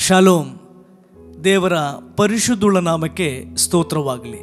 Shalom ದೇವರ ಪರಿಶುದ್ಧುಳ ನಾಮಕ್ಕೆ ಸ್ತೋತ್ರವಾಗಲಿ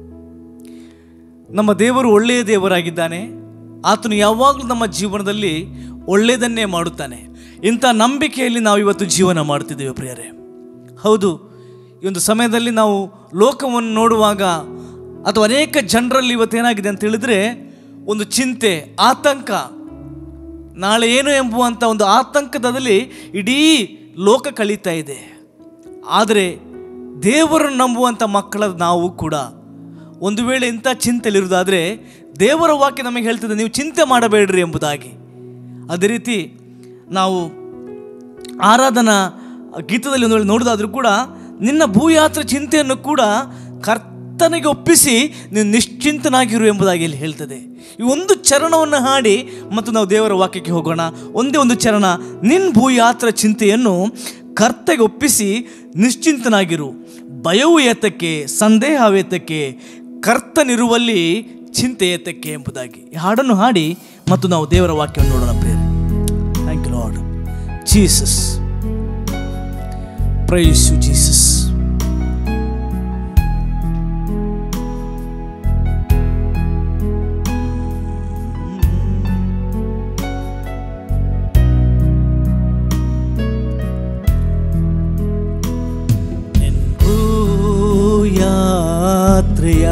ನಮ್ಮ ದೇವರು ಒಳ್ಳೆಯ ದೇವರಾಗಿದ್ದಾನೆ ಆತನು ಯಾವಾಗಲೂ ನಮ್ಮ ಜೀವನದಲ್ಲಿ ಒಳ್ಳೆಯದನ್ನೇ ಮಾಡುತ್ತಾನೆ ಇಂಥ ನಂಬಿಕೆಯಲ್ಲಿ ನಾವು ಇವತ್ತು ಜೀವನ ಮಾಡ್ತಿದ್ದೇವೆ ಪ್ರಿಯರೇ ಹೌದು ಈ ಒಂದು ಸಮಯದಲ್ಲಿ ನಾವು ಲೋಕವನ್ನು ನೋಡುವಾಗ ಅಥವಾ ಅನೇಕ ಜನರಲ್ಲಿ ಇವತ್ತೇನಾಗಿದೆ ಅಂತ ಹೇಳಿದ್ರೆ ಒಂದು ಚಿಂತೆ ಆತಂಕ ನಾಳೆ ಏನು ಎಂಬುವಂಥ ಒಂದು ಆತಂಕದಲ್ಲಿ ಇಡೀ ಲೋಕ ಕಳೀತಾ ಇದೆ ಆದರೆ ದೇವರನ್ನು ನಂಬುವಂಥ ಮಕ್ಕಳ ನಾವು ಕೂಡ ಒಂದು ವೇಳೆ ಇಂಥ ಚಿಂತೆಯಲ್ಲಿರುವುದಾದರೆ ದೇವರ ವಾಕ್ಯ ನಮಗೆ ಹೇಳ್ತದೆ ನೀವು ಚಿಂತೆ ಮಾಡಬೇಡ್ರಿ ಎಂಬುದಾಗಿ ಅದೇ ರೀತಿ ನಾವು ಆರಾಧನಾ ಗೀತದಲ್ಲಿ ಒಂದು ವೇಳೆ ನೋಡೋದಾದ್ರೂ ಕೂಡ ನಿನ್ನ ಭೂಯಾತ್ರೆ ಚಿಂತೆಯನ್ನು ಕೂಡ ಕರ್ತನಿಗೆ ಒಪ್ಪಿಸಿ ನೀನು ನಿಶ್ಚಿಂತನಾಗಿರು ಎಂಬುದಾಗಿ ಇಲ್ಲಿ ಹೇಳ್ತದೆ ಈ ಒಂದು ಚರಣವನ್ನು ಹಾಡಿ ಮತ್ತು ನಾವು ದೇವರ ವಾಕ್ಯಕ್ಕೆ ಹೋಗೋಣ ಒಂದೇ ಒಂದು ಚರಣ ನಿನ್ನ ಭೂಯಾತ್ರೆ ಚಿಂತೆಯನ್ನು ಕರ್ತಗೆ ಒಪ್ಪಿಸಿ ನಿಶ್ಚಿಂತನಾಗಿರು ಭಯವು ಏತಕ್ಕೆ ಸಂದೇಹವೇತಕ್ಕೆ ಕರ್ತನಿರುವಲ್ಲಿ ಚಿಂತೆ ಏತಕ್ಕೆ ಎಂಬುದಾಗಿ ಈ ಹಾಡನ್ನು ಹಾಡಿ ಮತ್ತು ನಾವು ದೇವರ ವಾಕ್ಯವನ್ನು ನೋಡೋಣ ಪ್ರೇರೆ thank you Lord Jesus praise you Jesus ಯಾತ್ರೆಯ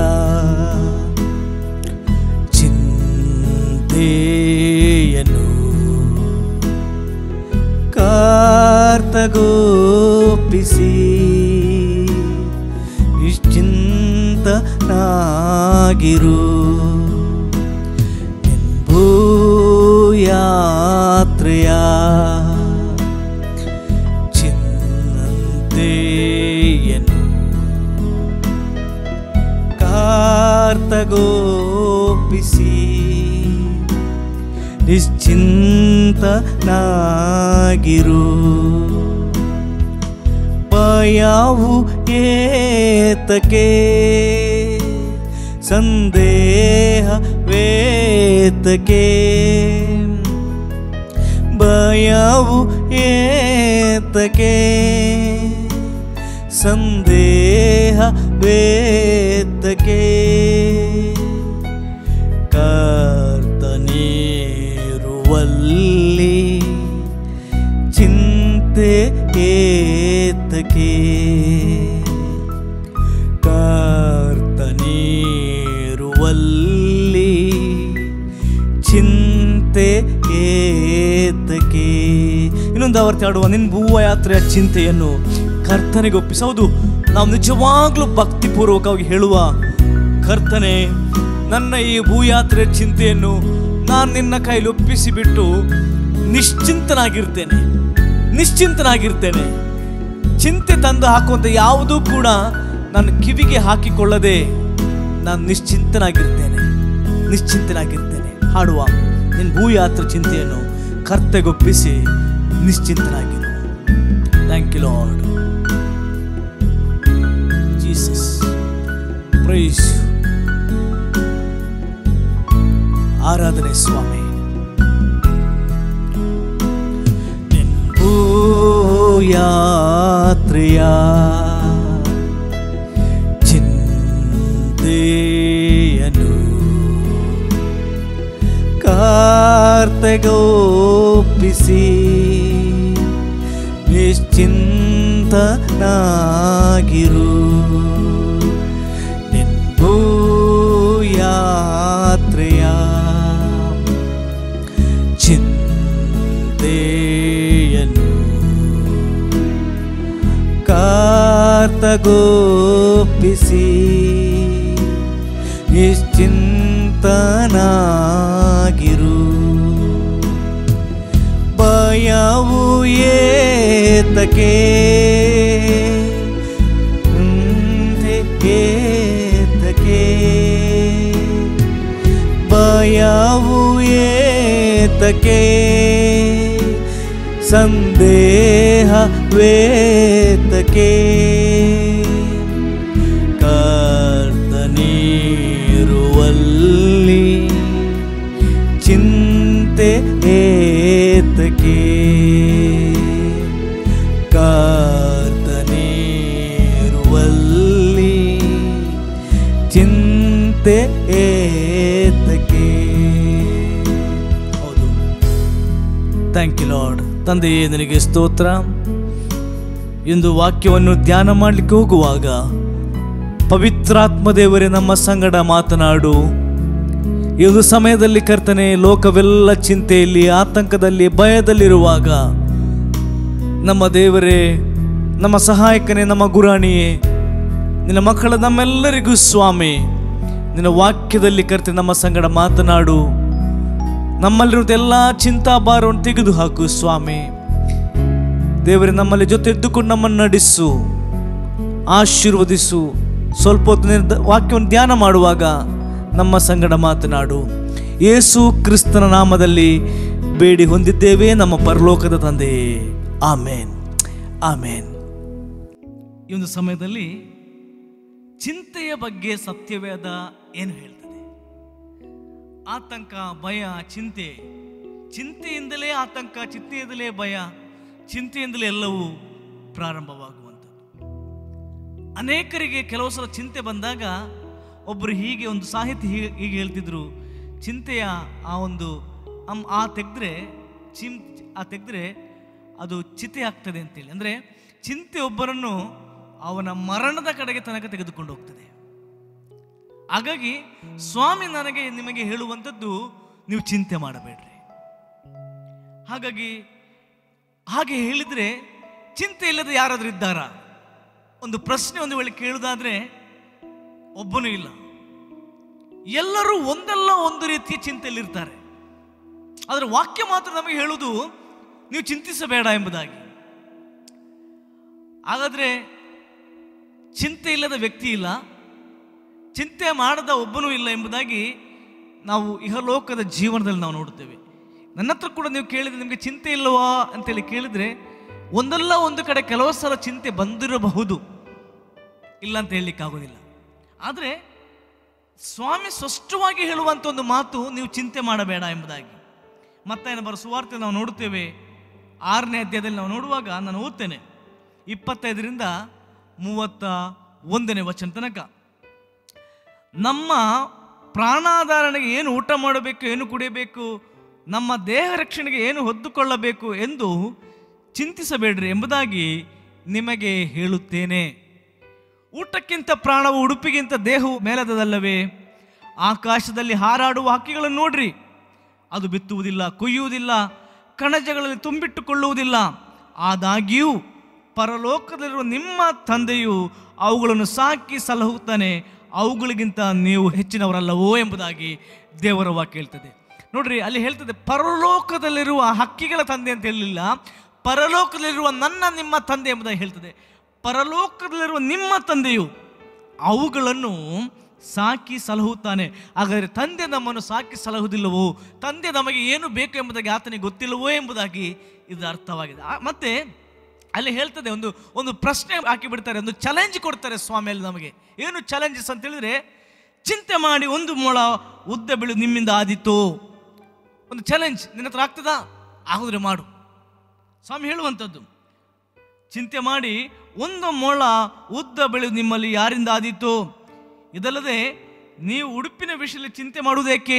ಚಿಂತೆಯನ್ನು ಕಾರ್ತಗೋಪಿಸಿ ನಿಶ್ಚಿಂತನಾಗಿರು ಯಾತ್ರೆಯ ಚಿನ್ನಂತೆಯನ್ನು ಕಾರ್ತಗೋಪಿಸಿ ನಿಶ್ಚಿಂತನಾಗಿರು ಪಯಾವು ಏತಕೆ ಸಂದೇಹ ವೇತಕೆ ಭಯವು ಏತಕೆ ಸಂದೇಹ ವೇತಕೆ ಕರ್ತನೀರುವಲ್ಲಿ ಚಿಂತೆ ಏತಕೆ ಕರ್ತನೀರುವಲ್ಲಿ ಚಿಂತೆ ಏತಕೆ ಇನ್ನೊಂದು ಆವರ್ತಿ ಆಡುವ ನಿನ್ನ ಭೂವ ಯಾತ್ರೆಯ ಚಿಂತೆಯನ್ನು ಕರ್ತನಿಗೆ ಒಪ್ಪಿಸೋದು ನಾವು ನಿಜವಾಗ್ಲೂ ಭಕ್ತಿಪೂರ್ವಕವಾಗಿ ಹೇಳುವ ಕರ್ತನೆ ನನ್ನ ಈ ಭೂಯಾತ್ರೆಯ ಚಿಂತೆಯನ್ನು ನಾನು ನಿನ್ನ ಕೈಲಿ ಒಪ್ಪಿಸಿ ಬಿಟ್ಟು ನಿಶ್ಚಿಂತನಾಗಿರ್ತೇನೆ ನಿಶ್ಚಿಂತನಾಗಿರ್ತೇನೆ ಚಿಂತೆ ತಂದು ಹಾಕುವಂಥ ಯಾವುದೂ ಕೂಡ ನನ್ನ ಕಿವಿಗೆ ಹಾಕಿಕೊಳ್ಳದೆ ನಾನು ನಿಶ್ಚಿಂತನಾಗಿರ್ತೇನೆ ನಿಶ್ಚಿಂತನಾಗಿರ್ತೇನೆ ಹಾಡುವ ನಿನ್ನ ಭೂಯಾತ್ರೆ ಚಿಂತೆಯನ್ನು ಕರ್ತೆಗೊಪ್ಪಿಸಿ ನಿಶ್ಚಿಂತನಾಗಿರು thank you Lord Jesus praise ಆರಾಧನೆ ಸ್ವಾಮಿ ನಿನ್ ಭೂಯಾತ್ರೆಯ ಚಿಂತೆಯನು ಕಾರ್ತಗೋಪಿಸಿ ನಿಶ್ಚಿಂತನಾಗಿರು ನಿನ್ ಭೂಯಾತ್ರೆಯ ಚಿಂತೆಯನ್ನು ಕಾರ್ತಗೋಪಿಸಿ ನಿಶ್ಚಿಂತನಾಗಿರು ಭಯವು ಏತಕೆ ಏತಕೆ ಭಯವು ಏತಕೆ ಸಂದೇಹ ವೇತಕೆ ಕರ್ತನೀರುವಲ್ಲಿ ಚಿಂತೆ ಏತಕೆ ಥ್ಯಾಂಕ್ ಯು ಲಾರ್ಡ್ ತಂದೆಯೇ ನಿನಗೆ ಸ್ತೋತ್ರ ಇಂದು ವಾಕ್ಯವನ್ನು ಧ್ಯಾನ ಮಾಡಲಿಕ್ಕೆ ಹೋಗುವಾಗ ಪವಿತ್ರಾತ್ಮ ದೇವರೇ ನಮ್ಮ ಸಂಗಡ ಮಾತನಾಡು ಈ ಒಂದು ಸಮಯದಲ್ಲಿ ಕರ್ತನೆ ಲೋಕವೆಲ್ಲ ಚಿಂತೆಯಲ್ಲಿ ಆತಂಕದಲ್ಲಿ ಭಯದಲ್ಲಿರುವಾಗ ನಮ್ಮ ದೇವರೇ ನಮ್ಮ ಸಹಾಯಕನೇ ನಮ್ಮ ಗುರಾಣಿಯೇ ನಿನ್ನ ಮಕ್ಕಳ ನಮ್ಮೆಲ್ಲರಿಗೂ ಸ್ವಾಮಿ ನಿನ್ನ ವಾಕ್ಯದಲ್ಲಿ ಕರ್ತೆ ನಮ್ಮ ಸಂಗಡ ಮಾತನಾಡು ನಮ್ಮಲ್ಲಿರುವಂಥ ಎಲ್ಲ ಚಿಂತಾಭಾರವನ್ನು ತೆಗೆದು ಹಾಕು ಸ್ವಾಮಿ ದೇವರೇ ನಮ್ಮಲ್ಲಿ ಜೊತೆ ಇದ್ದುಕೊಂಡು ನಮ್ಮನ್ನು ನಡೆಸು ಆಶೀರ್ವದಿಸು ಸ್ವಲ್ಪ ಹೊತ್ತು ನಿನ್ನ ವಾಕ್ಯವನ್ನು ಧ್ಯಾನ ಮಾಡುವಾಗ ನಮ್ಮ ಸಂಗಡ ಮಾತನಾಡು ಯೇಸು ಕ್ರಿಸ್ತನ ನಾಮದಲ್ಲಿ ಬೇಡಿ ಹೊಂದಿದ್ದೇವೆ ನಮ್ಮ ಪರಲೋಕದ ತಂದೆಯೇ ಆಮೇನ್ ಆಮೇನ್ ಈ ಒಂದು ಸಮಯದಲ್ಲಿ ಚಿಂತೆಯ ಬಗ್ಗೆ ಸತ್ಯವೇದ ಏನು ಹೇಳ್ತದೆ ಆತಂಕ ಭಯ ಚಿಂತೆ ಚಿಂತೆಯಿಂದಲೇ ಆತಂಕ ಚಿಂತೆಯಿಂದಲೇ ಭಯ ಚಿಂತೆಯಿಂದಲೇ ಎಲ್ಲವೂ ಪ್ರಾರಂಭವಾಗುವಂಥದ್ದು ಅನೇಕರಿಗೆ ಕೆಲವು ಸಲ ಚಿಂತೆ ಬಂದಾಗ ಒಬ್ಬರು ಹೀಗೆ ಒಂದು ಸಾಹಿತಿ ಹೀಗೆ ಹೀಗೆ ಹೇಳ್ತಿದ್ರು ಚಿಂತೆಯ ಆ ಒಂದು ಅಮ್ ಆ ತೆಗೆದ್ರೆ ಚಿಂ ಆ ತೆಗೆದ್ರೆ ಅದು ಚಿತೆ ಆಗ್ತದೆ ಅಂತೇಳಿ ಅಂದರೆ ಚಿಂತೆ ಒಬ್ಬರನ್ನು ಅವನ ಮರಣದ ಕಡೆಗೆ ತನಕ ತೆಗೆದುಕೊಂಡು ಹೋಗ್ತದೆ ಹಾಗಾಗಿ ಸ್ವಾಮಿ ನನಗೆ ನಿಮಗೆ ಹೇಳುವಂಥದ್ದು ನೀವು ಚಿಂತೆ ಮಾಡಬೇಡ್ರಿ ಹಾಗಾಗಿ ಹಾಗೆ ಹೇಳಿದರೆ ಚಿಂತೆ ಇಲ್ಲದೆ ಯಾರಾದರೂ ಇದ್ದಾರಾ ಒಂದು ಪ್ರಶ್ನೆ ಒಂದು ವೇಳೆ ಕೇಳುವುದಾದ್ರೆ ಒಬ್ಬನೂ ಇಲ್ಲ ಎಲ್ಲರೂ ಒಂದಲ್ಲ ಒಂದು ರೀತಿಯ ಚಿಂತೆಯಲ್ಲಿರ್ತಾರೆ ಆದರೆ ವಾಕ್ಯ ಮಾತ್ರ ನಮಗೆ ಹೇಳುವುದು ನೀವು ಚಿಂತಿಸಬೇಡ ಎಂಬುದಾಗಿ ಹಾಗಾದ್ರೆ ಚಿಂತೆ ಇಲ್ಲದ ವ್ಯಕ್ತಿ ಇಲ್ಲ ಚಿಂತೆ ಮಾಡದ ಒಬ್ಬನೂ ಇಲ್ಲ ಎಂಬುದಾಗಿ ನಾವು ಇಹಲೋಕದ ಜೀವನದಲ್ಲಿ ನಾವು ನೋಡುತ್ತೇವೆ ನನ್ನ ಹತ್ರ ಕೂಡ ನೀವು ಕೇಳಿದ್ರೆ ನಿಮಗೆ ಚಿಂತೆ ಇಲ್ಲವಾ ಅಂತೇಳಿ ಕೇಳಿದ್ರೆ ಒಂದಲ್ಲ ಒಂದು ಕಡೆ ಕೆಲವು ಸಲ ಚಿಂತೆ ಬಂದಿರಬಹುದು ಇಲ್ಲ ಅಂತ ಹೇಳಲಿಕ್ಕಾಗೋದಿಲ್ಲ ಆದರೆ ಸ್ವಾಮಿ ಸ್ಪಷ್ಟವಾಗಿ ಹೇಳುವಂಥ ಒಂದು ಮಾತು ನೀವು ಚಿಂತೆ ಮಾಡಬೇಡ ಎಂಬುದಾಗಿ ಮತ್ತೆ ಬರೋ ಸುವಾರ್ತೆ ನಾವು ನೋಡುತ್ತೇವೆ ಆರನೇ ಅಧ್ಯಾಯದಲ್ಲಿ ನಾವು ನೋಡುವಾಗ ನಾನು ಓದ್ತೇನೆ ಇಪ್ಪತ್ತೈದರಿಂದ ಮೂವತ್ತ ಒಂದನೇ ವಚನ ತನಕ ನಮ್ಮ ಪ್ರಾಣಾಧಾರಣೆಗೆ ಏನು ಊಟ ಮಾಡಬೇಕು ಏನು ಕುಡಿಯಬೇಕು ನಮ್ಮ ದೇಹ ರಕ್ಷಣೆಗೆ ಏನು ಹೊದ್ದುಕೊಳ್ಳಬೇಕು ಎಂದು ಚಿಂತಿಸಬೇಡ್ರಿ ಎಂಬುದಾಗಿ ನಿಮಗೆ ಹೇಳುತ್ತೇನೆ ಊಟಕ್ಕಿಂತ ಪ್ರಾಣವು ಉಡುಪಿಗಿಂತ ದೇಹವು ಮೇಲದಲ್ಲವೇ ಆಕಾಶದಲ್ಲಿ ಹಾರಾಡುವ ಹಕ್ಕಿಗಳನ್ನು ನೋಡ್ರಿ ಅದು ಬಿತ್ತುವುದಿಲ್ಲ ಕೊಯ್ಯುವುದಿಲ್ಲ ಕಣಜಗಳಲ್ಲಿ ತುಂಬಿಟ್ಟುಕೊಳ್ಳುವುದಿಲ್ಲ ಆದಾಗ್ಯೂ ಪರಲೋಕದಲ್ಲಿರುವ ನಿಮ್ಮ ತಂದೆಯು ಅವುಗಳನ್ನು ಸಾಕಿ ಸಲಹುತ್ತಾನೆ ಅವುಗಳಿಗಿಂತ ನೀವು ಹೆಚ್ಚಿನವರಲ್ಲವೋ ಎಂಬುದಾಗಿ ದೇವರ ವಾಕ್ಯ ಹೇಳ್ತದೆ ನೋಡ್ರಿ ಅಲ್ಲಿ ಹೇಳ್ತದೆ ಪರಲೋಕದಲ್ಲಿರುವ ಹಕ್ಕಿಗಳ ತಂದೆ ಅಂತ ಹೇಳಲಿಲ್ಲ ಪರಲೋಕದಲ್ಲಿರುವ ನನ್ನ ನಿಮ್ಮ ತಂದೆ ಎಂಬುದಾಗಿ ಹೇಳ್ತದೆ ಪರಲೋಕದಲ್ಲಿರುವ ನಿಮ್ಮ ತಂದೆಯು ಅವುಗಳನ್ನು ಸಾಕಿ ಸಲಹುತ್ತಾನೆ ಹಾಗಾದರೆ ತಂದೆ ನಮ್ಮನ್ನು ಸಾಕಿ ಸಲಹುವುದಿಲ್ಲವೋ ತಂದೆ ನಮಗೆ ಏನು ಬೇಕು ಎಂಬುದಾಗಿ ಆತನಿಗೆ ಗೊತ್ತಿಲ್ಲವೋ ಎಂಬುದಾಗಿ ಇದು ಅರ್ಥವಾಗಿದೆ ಆ- ಮತ್ತೆ ಅಲ್ಲಿ ಹೇಳ್ತದೆ ಒಂದು ಒಂದು ಪ್ರಶ್ನೆ ಹಾಕಿ ಬಿಡ್ತಾರೆ ಒಂದು ಚಾಲೆಂಜ್ ಕೊಡ್ತಾರೆ ಸ್ವಾಮಿಯಲ್ಲಿ ನಮಗೆ ಏನು ಚಾಲೆಂಜಸ್ ಅಂತ ಹೇಳಿದ್ರೆ ಚಿಂತೆ ಮಾಡಿ ಒಂದು ಮೊಳ ಉದ್ದ ಬೆಳೆದು ನಿಮ್ಮಿಂದ ಆದೀತು ಒಂದು ಚಾಲೆಂಜ್ ನಿನ್ನ ಹತ್ರ ಆಗ್ತದಾ ಆಗುದ್ರೆ ಮಾಡು ಸ್ವಾಮಿ ಹೇಳುವಂಥದ್ದು ಚಿಂತೆ ಮಾಡಿ ಒಂದು ಮೊಳ ಉದ್ದ ಬೆಳೆದು ನಿಮ್ಮಲ್ಲಿ ಯಾರಿಂದ ಆದೀತು ಇದಲ್ಲದೆ ನೀವು ಉಡುಪಿನ ವಿಷಯದಲ್ಲಿ ಚಿಂತೆ ಮಾಡುವುದೇಕೆ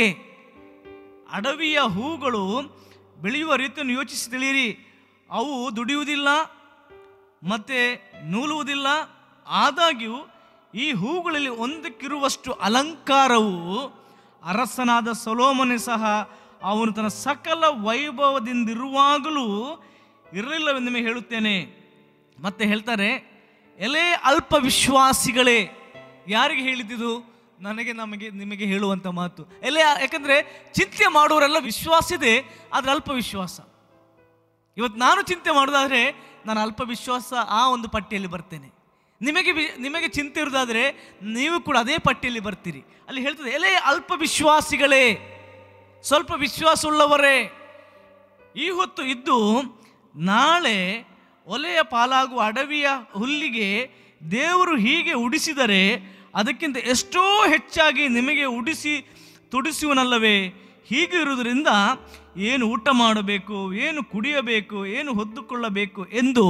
ಅಡವಿಯ ಹೂಗಳು ಬೆಳೆಯುವ ರೀತಿಯನ್ನು ಯೋಚಿಸಿ ತಿಳಿಯಿರಿ ಅವು ದುಡಿಯುವುದಿಲ್ಲ ಮತ್ತೆ ನೂಲುವುದಿಲ್ಲ ಆದಾಗ್ಯೂ ಈ ಹೂಗಳಲ್ಲಿ ಒಂದಕ್ಕಿರುವಷ್ಟು ಅಲಂಕಾರವು ಅರಸನಾದ ಸೊಲೋಮನೆ ಸಹ ಅವನು ತನ್ನ ಸಕಲ ವೈಭವದಿಂದಿರುವಾಗಲೂ ಇರಲಿಲ್ಲವೆಂದು ನಿಮಗೆ ಹೇಳುತ್ತೇನೆ ಮತ್ತೆ ಹೇಳ್ತಾರೆ ಎಲೆ ಅಲ್ಪ ವಿಶ್ವಾಸಿಗಳೇ ಯಾರಿಗೆ ಹೇಳಿದ್ದು ನನಗೆ ನಮಗೆ ನಿಮಗೆ ಹೇಳುವಂಥ ಮಾತು ಎಲೆ ಯಾಕಂದ್ರೆ ಚಿಂತೆ ಮಾಡುವವರೆಲ್ಲ ವಿಶ್ವಾಸ ಇದೆ ಆದರೆ ಅಲ್ಪ ವಿಶ್ವಾಸ ಇವತ್ತು ನಾನು ಚಿಂತೆ ಮಾಡೋದಾದ್ರೆ ನಾನು ಅಲ್ಪ ವಿಶ್ವಾಸ ಆ ಒಂದು ಪಟ್ಟಿಯಲ್ಲಿ ಬರ್ತೇನೆ ನಿಮಗೆ ವಿ- ನಿಮಗೆ ಚಿಂತೆ ಇರೋದಾದ್ರೆ ನೀವು ಕೂಡ ಅದೇ ಪಟ್ಟಿಯಲ್ಲಿ ಬರ್ತೀರಿ ಅಲ್ಲಿ ಹೇಳ್ತದೆ ಎಲೆ ಅಲ್ಪ ವಿಶ್ವಾಸಿಗಳೇ ಸ್ವಲ್ಪ ವಿಶ್ವಾಸ ಉಳ್ಳವರೇ ಈ ಹೊತ್ತು ಇದ್ದು ನಾಳೆ ಒಲೆಯ ಪಾಲಾಗುವ ಅಡವಿಯ ಹುಲ್ಲಿಗೆ ದೇವರು ಹೀಗೆ ಉಡಿಸಿದರೆ ಅದಕ್ಕಿಂತ ಎಷ್ಟೋ ಹೆಚ್ಚಾಗಿ ನಿಮಗೆ ಉಡಿಸಿ ತುಡಿಸುವನಲ್ಲವೇ ಹೀಗೆ ಇರುವುದರಿಂದ ಏನು ಊಟ ಮಾಡಬೇಕು ಏನು ಕುಡಿಯಬೇಕು ಏನು ಹೊದ್ದುಕೊಳ್ಳಬೇಕು ಎಂದು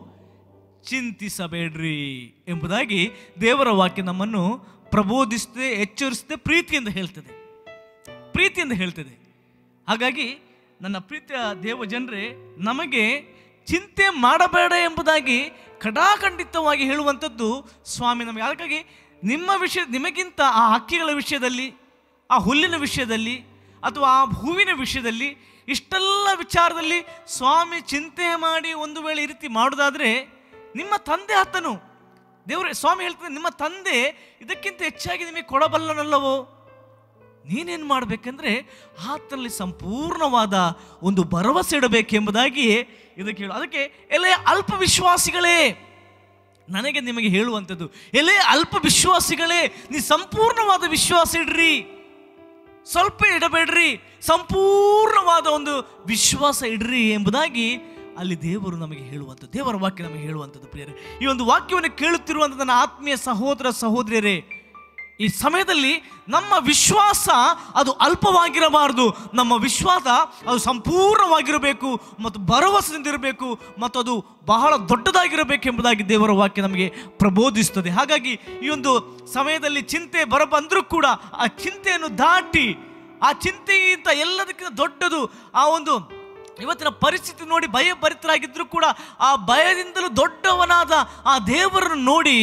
ಚಿಂತಿಸಬೇಡ್ರಿ ಎಂಬುದಾಗಿ ದೇವರ ವಾಕ್ಯ ನಮ್ಮನ್ನು ಪ್ರಬೋಧಿಸದೆ ಎಚ್ಚರಿಸದೆ ಪ್ರೀತಿಯಿಂದ ಹೇಳ್ತದೆ ಪ್ರೀತಿಯಿಂದ ಹೇಳ್ತದೆ ಹಾಗಾಗಿ ನನ್ನ ಪ್ರೀತಿಯ ದೇವ ಜನರೇ ನಮಗೆ ಚಿಂತೆ ಮಾಡಬೇಡ ಎಂಬುದಾಗಿ ಖಡಾಖಂಡಿತವಾಗಿ ಹೇಳುವಂಥದ್ದು ಸ್ವಾಮಿ ನಮಗೆ ಅದಕ್ಕಾಗಿ ನಿಮ್ಮ ವಿಷಯ ನಿಮಗಿಂತ ಆ ಹಕ್ಕಿಗಳ ವಿಷಯದಲ್ಲಿ ಆ ಹುಲ್ಲಿನ ವಿಷಯದಲ್ಲಿ ಅಥವಾ ಆ ಹೂವಿನ ವಿಷಯದಲ್ಲಿ ಇಷ್ಟೆಲ್ಲ ವಿಚಾರದಲ್ಲಿ ಸ್ವಾಮಿ ಚಿಂತೆ ಮಾಡಿ ಒಂದು ವೇಳೆ ಈ ರೀತಿ ಮಾಡೋದಾದರೆ ನಿಮ್ಮ ತಂದೆ ಆತನು ದೇವರೇ ಸ್ವಾಮಿ ಹೇಳ್ತಾನೆ ನಿಮ್ಮ ತಂದೆ ಇದಕ್ಕಿಂತ ಹೆಚ್ಚಾಗಿ ನಿಮಗೆ ಕೊಡಬಲ್ಲನಲ್ಲವೋ ನೀನೇನು ಮಾಡಬೇಕೆಂದ್ರೆ ಆತನಲ್ಲಿ ಸಂಪೂರ್ಣವಾದ ಒಂದು ಭರವಸೆ ಇಡಬೇಕೆಂಬುದಾಗಿ ಇದಕ್ಕೆ ಹೇಳು ಅದಕ್ಕೆ ಎಲೆ ಅಲ್ಪ ವಿಶ್ವಾಸಿಗಳೇ ನನಗೆ ನಿಮಗೆ ಹೇಳುವಂಥದ್ದು ಎಲೆ ಅಲ್ಪ ವಿಶ್ವಾಸಿಗಳೇ ನೀ ಸಂಪೂರ್ಣವಾದ ವಿಶ್ವಾಸ ಇಡ್ರಿ ಸ್ವಲ್ಪ ಇಡಬೇಡ್ರಿ ಸಂಪೂರ್ಣವಾದ ಒಂದು ವಿಶ್ವಾಸ ಇಡ್ರಿ ಎಂಬುದಾಗಿ ಅಲ್ಲಿ ದೇವರು ನಮಗೆ ಹೇಳುವಂಥದ್ದು ದೇವರ ವಾಕ್ಯ ನಮಗೆ ಹೇಳುವಂಥದ್ದು ಪ್ರಿಯರೇ ಈ ಒಂದು ವಾಕ್ಯವನ್ನು ಕೇಳುತ್ತಿರುವಂಥ ನನ್ನ ಆತ್ಮೀಯ ಸಹೋದರ ಸಹೋದರಿಯರೇ ಈ ಸಮಯದಲ್ಲಿ ನಮ್ಮ ವಿಶ್ವಾಸ ಅದು ಅಲ್ಪವಾಗಿರಬಾರದು ನಮ್ಮ ವಿಶ್ವಾಸ ಅದು ಸಂಪೂರ್ಣವಾಗಿರಬೇಕು ಮತ್ತು ಭರವಸೆಯಿಂದಿರಬೇಕು ಮತ್ತು ಅದು ಬಹಳ ದೊಡ್ಡದಾಗಿರಬೇಕೆಂಬುದಾಗಿ ದೇವರ ವಾಕ್ಯ ನಮಗೆ ಪ್ರಬೋಧಿಸ್ತದೆ ಹಾಗಾಗಿ ಈ ಒಂದು ಸಮಯದಲ್ಲಿ ಚಿಂತೆ ಬರಬಂದರೂ ಕೂಡ ಆ ಚಿಂತೆಯನ್ನು ದಾಟಿ ಆ ಚಿಂತೆಗಿಂತ ಎಲ್ಲದಕ್ಕಿಂತ ದೊಡ್ಡದು ಆ ಒಂದು ಇವತ್ತಿನ ಪರಿಸ್ಥಿತಿ ನೋಡಿ ಭಯಭರಿತರಾಗಿದ್ದರೂ ಕೂಡ ಆ ಭಯದಿಂದಲೂ ದೊಡ್ಡವನಾದ ಆ ದೇವರನ್ನು ನೋಡಿ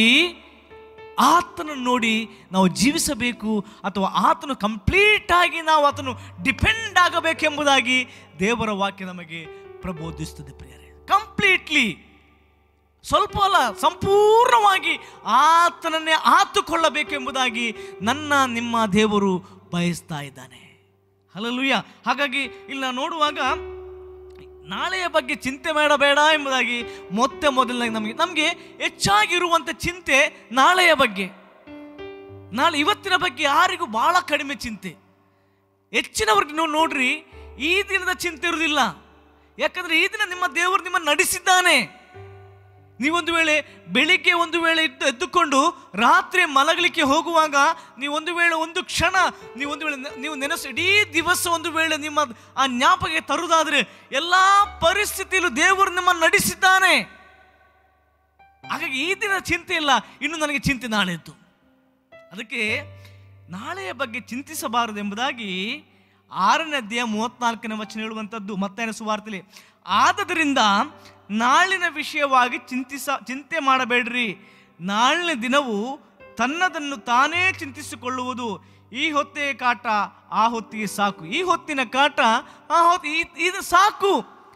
ಆತನನ್ನು ನೋಡಿ ನಾವು ಜೀವಿಸಬೇಕು ಅಥವಾ ಆತನು ಕಂಪ್ಲೀಟ್ ಆಗಿ ನಾವು ಆತನು ಡಿಪೆಂಡ್ ಆಗಬೇಕೆಂಬುದಾಗಿ ದೇವರ ವಾಕ್ಯ ನಮಗೆ ಪ್ರಬೋಧಿಸ್ತದೆ ಪ್ರಿಯರೇ ಕಂಪ್ಲೀಟ್ಲಿ ಸ್ವಲ್ಪ ಅಲ್ಲ ಸಂಪೂರ್ಣವಾಗಿ ಆತನನ್ನೇ ಆತುಕೊಳ್ಳಬೇಕೆಂಬುದಾಗಿ ನನ್ನ ನಿಮ್ಮ ದೇವರು ಬಯಸ್ತಾ ಇದ್ದಾನೆ ಹಲಲುಯ್ಯ ಹಾಗಾಗಿ ಇಲ್ಲಿ ನಾವು ನೋಡುವಾಗ ನಾಳೆಯ ಬಗ್ಗೆ ಚಿಂತೆ ಮಾಡಬೇಡ ಎಂಬುದಾಗಿ ಮೊತ್ತ ಮೊದಲನಾಗಿ ನಮಗೆ ನಮಗೆ ಹೆಚ್ಚಾಗಿರುವಂಥ ಚಿಂತೆ ನಾಳೆಯ ಬಗ್ಗೆ ನಾಳೆ ಇವತ್ತಿನ ಬಗ್ಗೆ ಯಾರಿಗೂ ಬಹಳ ಕಡಿಮೆ ಚಿಂತೆ ಹೆಚ್ಚಿನವ್ರಿಗೆ ನೀವು ನೋಡ್ರಿ ಈ ದಿನದ ಚಿಂತೆ ಇರುವುದಿಲ್ಲ ಯಾಕಂದ್ರೆ ಈ ದಿನ ನಿಮ್ಮ ದೇವರು ನಿಮ್ಮನ್ನು ನಡೆಸಿದ್ದಾನೆ ನೀವೊಂದು ವೇಳೆ ಬೆಳಿಗ್ಗೆ ಒಂದು ವೇಳೆ ಇದ್ದು ಎದ್ದುಕೊಂಡು ರಾತ್ರಿ ಮಲಗಲಿಕ್ಕೆ ಹೋಗುವಾಗ ನೀವೊಂದು ವೇಳೆ ಒಂದು ಕ್ಷಣ ನೀವೊಂದು ವೇಳೆ ನೆ- ನೀವು ನೆನೆಸು ಇಡೀ ದಿವಸ ಒಂದು ವೇಳೆ ನಿಮ್ಮ ಆ ಜ್ಞಾಪಕ ತರುವುದಾದರೆ ಎಲ್ಲ ಪರಿಸ್ಥಿತಿಯಲ್ಲೂ ದೇವರು ನಿಮ್ಮನ್ನು ನಡೆಸಿದ್ದಾನೆ ಹಾಗಾಗಿ ಈ ದಿನ ಚಿಂತೆ ಇಲ್ಲ ಇನ್ನು ನನಗೆ ಚಿಂತೆ ನಾಳೆದ್ದು ಅದಕ್ಕೆ ನಾಳೆಯ ಬಗ್ಗೆ ಚಿಂತಿಸಬಾರದು ಎಂಬುದಾಗಿ ಆರನೇ ಅಧ್ಯಾಯ ಮೂವತ್ನಾಲ್ಕನೇ ವಚನ ಹೇಳುವಂಥದ್ದು ಮತ್ತೇನ ಸುವಾರ್ತೆಲಿ ಆದದರಿಂದ ನಾಳಿನ ವಿಷಯವಾಗಿ ಚಿಂತಿಸ ಚಿಂತೆ ಮಾಡಬೇಡ್ರಿ ನಾಳಿನ ದಿನವು ತನ್ನದನ್ನು ತಾನೇ ಚಿಂತಿಸಿಕೊಳ್ಳುವುದು ಈ ಹೊತ್ತಿಗೆ ಕಾಟ ಆ ಹೊತ್ತಿಗೆ ಸಾಕು ಈ ಹೊತ್ತಿನ ಕಾಟ ಆ ಹೊತ್ತು ಈ- ಇದು ಸಾಕು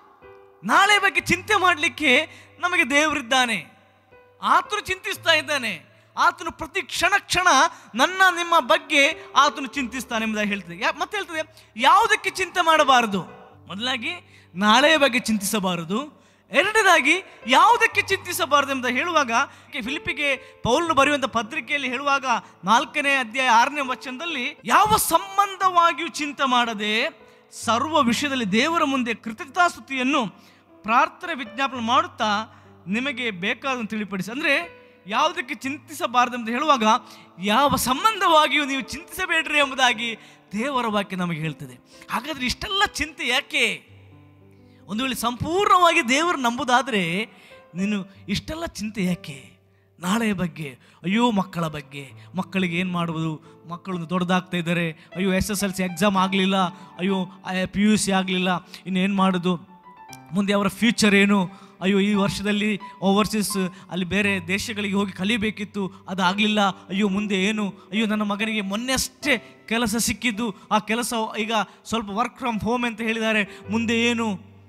ನಾಳೆ ಬಗ್ಗೆ ಚಿಂತೆ ಮಾಡಲಿಕ್ಕೆ ನಮಗೆ ದೇವರಿದ್ದಾನೆ ಆತನು ಚಿಂತಿಸ್ತಾ ಇದ್ದಾನೆ ಆತನು ಪ್ರತಿ ಕ್ಷಣ ಕ್ಷಣ ನನ್ನ ನಿಮ್ಮ ಬಗ್ಗೆ ಆತನು ಚಿಂತಿಸ್ತಾನೆ ಎಂಬುದಾಗಿ ಹೇಳ್ತದೆ ಯಾ- ಮತ್ತೆ ಹೇಳ್ತದೆ ಯಾವುದಕ್ಕೆ ಚಿಂತೆ ಮಾಡಬಾರದು ಮೊದಲಾಗಿ ನಾಳೆಯ ಬಗ್ಗೆ ಚಿಂತಿಸಬಾರದು ಎರಡನೇದಾಗಿ ಯಾವುದಕ್ಕೆ ಚಿಂತಿಸಬಾರದು ಎಂಬುದಾಗಿ ಹೇಳುವಾಗ ಫಿಲಿಪಿಗೆ ಪೌಲ್ನು ಬರೆಯುವಂಥ ಪತ್ರಿಕೆಯಲ್ಲಿ ಹೇಳುವಾಗ ನಾಲ್ಕನೇ ಅಧ್ಯಾಯ ಆರನೇ ವಚನದಲ್ಲಿ ಯಾವ ಸಂಬಂಧವಾಗಿಯೂ ಚಿಂತೆ ಮಾಡದೆ ಸರ್ವ ವಿಷಯದಲ್ಲಿ ದೇವರ ಮುಂದೆ ಕೃತಜ್ಞತಾಸ್ತುತಿಯನ್ನು ಪ್ರಾರ್ಥನೆ ವಿಜ್ಞಾಪನೆ ಮಾಡುತ್ತಾ ನಿಮಗೆ ಬೇಕಾದಂತ ತಿಳಿಪಡಿಸಿ ಅಂದರೆ ಯಾವುದಕ್ಕೆ ಚಿಂತಿಸಬಾರದು ಎಂದು ಹೇಳುವಾಗ ಯಾವ ಸಂಬಂಧವಾಗಿಯೂ ನೀವು ಚಿಂತಿಸಬೇಡ್ರಿ ಎಂಬುದಾಗಿ ದೇವರ ವಾಕ್ಯ ನಮಗೆ ಹೇಳ್ತದೆ ಹಾಗಾದ್ರೆ ಇಷ್ಟೆಲ್ಲ ಚಿಂತೆ ಯಾಕೆ ಒಂದು ವೇಳೆ ಸಂಪೂರ್ಣವಾಗಿ ದೇವರು ನಂಬುದಾದರೆ ನೀನು ಇಷ್ಟೆಲ್ಲ ಚಿಂತೆ ಯಾಕೆ ನಾಳೆಯ ಬಗ್ಗೆ ಅಯ್ಯೋ ಮಕ್ಕಳ ಬಗ್ಗೆ ಮಕ್ಕಳಿಗೆ ಏನು ಮಾಡುವುದು ಮಕ್ಕಳು ದೊಡ್ಡದಾಗ್ತಾ ಇದ್ದಾರೆ ಅಯ್ಯೋ S S L C exam ಆಗಲಿಲ್ಲ ಅಯ್ಯೋ ಪಿ ಯು ಸಿ ಆಗಲಿಲ್ಲ ಇನ್ನು ಏನು ಮಾಡೋದು ಮುಂದೆ ಅವರ ಫ್ಯೂಚರ್ ಏನು ಅಯ್ಯೋ ಈ ವರ್ಷದಲ್ಲಿ ಓವರ್ಸೀಸ್ ಅಲ್ಲಿ ಬೇರೆ ದೇಶಗಳಿಗೆ ಹೋಗಿ ಕಲಿಬೇಕಿತ್ತು ಅದು ಆಗಲಿಲ್ಲ ಅಯ್ಯೋ ಮುಂದೆ ಏನು ಅಯ್ಯೋ ನನ್ನ ಮಗನಿಗೆ ಮೊನ್ನೆ ಅಷ್ಟೇ ಕೆಲಸ ಸಿಕ್ಕಿದ್ದು ಆ ಕೆಲಸ ಈಗ ಸ್ವಲ್ಪ ವರ್ಕ್ ಫ್ರಮ್ ಹೋಮ್ ಅಂತ ಹೇಳಿದ್ದಾರೆ ಮುಂದೆ ಏನು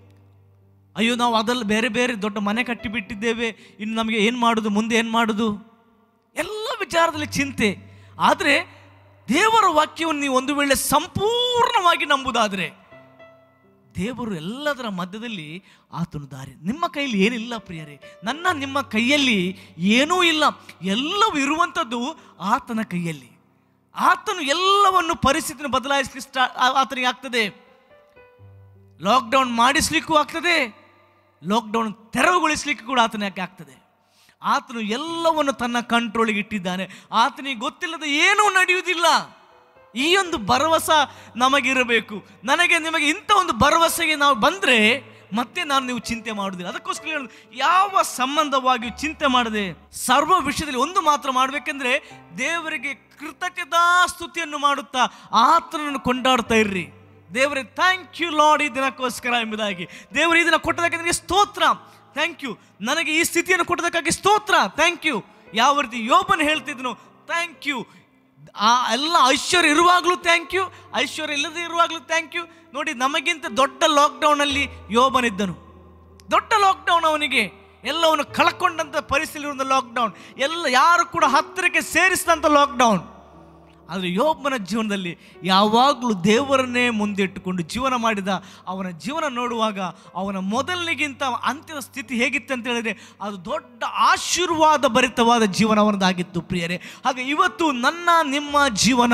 ಅಯ್ಯೋ ನಾವು ಅದೆಲ್ಲ ಬೇರೆ ಬೇರೆ ದೊಡ್ಡ ಮನೆ ಕಟ್ಟಿಬಿಟ್ಟಿದ್ದೇವೆ ಇನ್ನು ನಮಗೆ ಏನು ಮಾಡೋದು ಮುಂದೆ ಏನು ಮಾಡೋದು ಎಲ್ಲ ವಿಚಾರದಲ್ಲಿ ಚಿಂತೆ ಆದರೆ ದೇವರ ವಾಕ್ಯವನ್ನು ನೀವು ಒಂದು ವೇಳೆ ಸಂಪೂರ್ಣವಾಗಿ ನಂಬುದಾದರೆ ದೇವರು ಎಲ್ಲದರ ಮಧ್ಯದಲ್ಲಿ ಆತನು ದಾರಿ ನಿಮ್ಮ ಕೈಯಲ್ಲಿ ಏನಿಲ್ಲ ಪ್ರಿಯರೇ ನನ್ನ ನಿಮ್ಮ ಕೈಯಲ್ಲಿ ಏನೂ ಇಲ್ಲ ಎಲ್ಲವೂ ಇರುವಂಥದ್ದು ಆತನ ಕೈಯಲ್ಲಿ ಆತನು ಎಲ್ಲವನ್ನು ಪರಿಸ್ಥಿತಿನ ಬದಲಾಯಿಸಲಿಕ್ಕೆ ಸ್ಟಾ ಆ- ಆತನಿಗೆ ಆಗ್ತದೆ ಲಾಕ್ಡೌನ್ ಮಾಡಿಸ್ಲಿಕ್ಕೂ ಆಗ್ತದೆ ಲಾಕ್ಡೌನ್ ತೆರವುಗೊಳಿಸ್ಲಿಕ್ಕೆ ಕೂಡ ಆತನಿಗೆ ಆಗ್ತದೆ ಆತನು ಎಲ್ಲವನ್ನು ತನ್ನ ಕಂಟ್ರೋಲಿಗೆ ಇಟ್ಟಿದ್ದಾನೆ ಆತನಿಗೆ ಗೊತ್ತಿಲ್ಲದ ಏನೂ ನಡೆಯುವುದಿಲ್ಲ ಈ ಒಂದು ಭರವಸೆ ನಮಗಿರಬೇಕು ನನಗೆ ನಿಮಗೆ ಇಂಥ ಒಂದು ಭರವಸೆಗೆ ನಾವು ಬಂದರೆ ಮತ್ತೆ ನಾನು ನೀವು ಚಿಂತೆ ಮಾಡುವುದಿಲ್ಲ ಅದಕ್ಕೋಸ್ಕರ ಹೇಳೋದು ಯಾವ ಸಂಬಂಧವಾಗಿಯೂ ಚಿಂತೆ ಮಾಡದೆ ಸರ್ವ ವಿಷಯದಲ್ಲಿ ಒಂದು ಮಾತ್ರ ಮಾಡಬೇಕೆಂದ್ರೆ ದೇವರಿಗೆ ಕೃತಜ್ಞತಾ ಸ್ತುತಿಯನ್ನು ಮಾಡುತ್ತಾ ಆತನನ್ನು ಕೊಂಡಾಡ್ತಾ ಇರ್ರಿ ದೇವರೇ ಥ್ಯಾಂಕ್ ಯು ಲಾರ್ಡ್ ಈ ದಿನಕ್ಕೋಸ್ಕರ ಎಂಬುದಾಗಿ ದೇವರು ಈ ದಿನ ಕೊಟ್ಟದಕ್ಕೆ ನಿನಗೆ ಸ್ತೋತ್ರ ಥ್ಯಾಂಕ್ ಯು ನನಗೆ ಈ ಸ್ಥಿತಿಯನ್ನು ಕೊಟ್ಟದಕ್ಕಾಗಿ ಸ್ತೋತ್ರ ಥ್ಯಾಂಕ್ ಯು ಯಾವ ರೀತಿ ಯೋಬನ್ ಹೇಳ್ತಿದ್ನು ಥ್ಯಾಂಕ್ ಯು ಆ ಎಲ್ಲ ಐಶ್ವರ್ಯ ಇರುವಾಗಲೂ ಥ್ಯಾಂಕ್ ಯು ಐಶ್ವರ್ಯ ಇಲ್ಲದೆ ಇರುವಾಗಲೂ ಥ್ಯಾಂಕ್ ಯು ನೋಡಿ ನಮಗಿಂತ ದೊಡ್ಡ ಲಾಕ್ಡೌನಲ್ಲಿ ಯೋಬನಿದ್ದನು ದೊಡ್ಡ ಲಾಕ್ಡೌನ್ ಅವನಿಗೆ ಎಲ್ಲವನ್ನು ಕಳ್ಕೊಂಡಂಥ ಪರಿಸ್ಥಿತಿ ಇರುವಂಥ ಲಾಕ್ಡೌನ್ ಎಲ್ಲ ಯಾರು ಕೂಡ ಹತ್ತಿರಕ್ಕೆ ಸೇರಿಸಿದಂಥ ಲಾಕ್ಡೌನ್ ಆದರೆ ಯೋಬನ ಜೀವನದಲ್ಲಿ ಯಾವಾಗಲೂ ದೇವರನ್ನೇ ಮುಂದಿಟ್ಟುಕೊಂಡು ಜೀವನ ಮಾಡಿದ ಅವನ ಜೀವನ ನೋಡುವಾಗ ಅವನ ಮೊದಲಿಗಿಂತ ಅಂತಿಮ ಸ್ಥಿತಿ ಹೇಗಿತ್ತು ಅಂತ ಹೇಳಿದ್ರೆ ಅದು ದೊಡ್ಡ ಆಶೀರ್ವಾದ ಭರಿತವಾದ ಜೀವನ ಅವನದಾಗಿತ್ತು ಪ್ರಿಯರೇ ಹಾಗೆ ಇವತ್ತು ನನ್ನ ನಿಮ್ಮ ಜೀವನ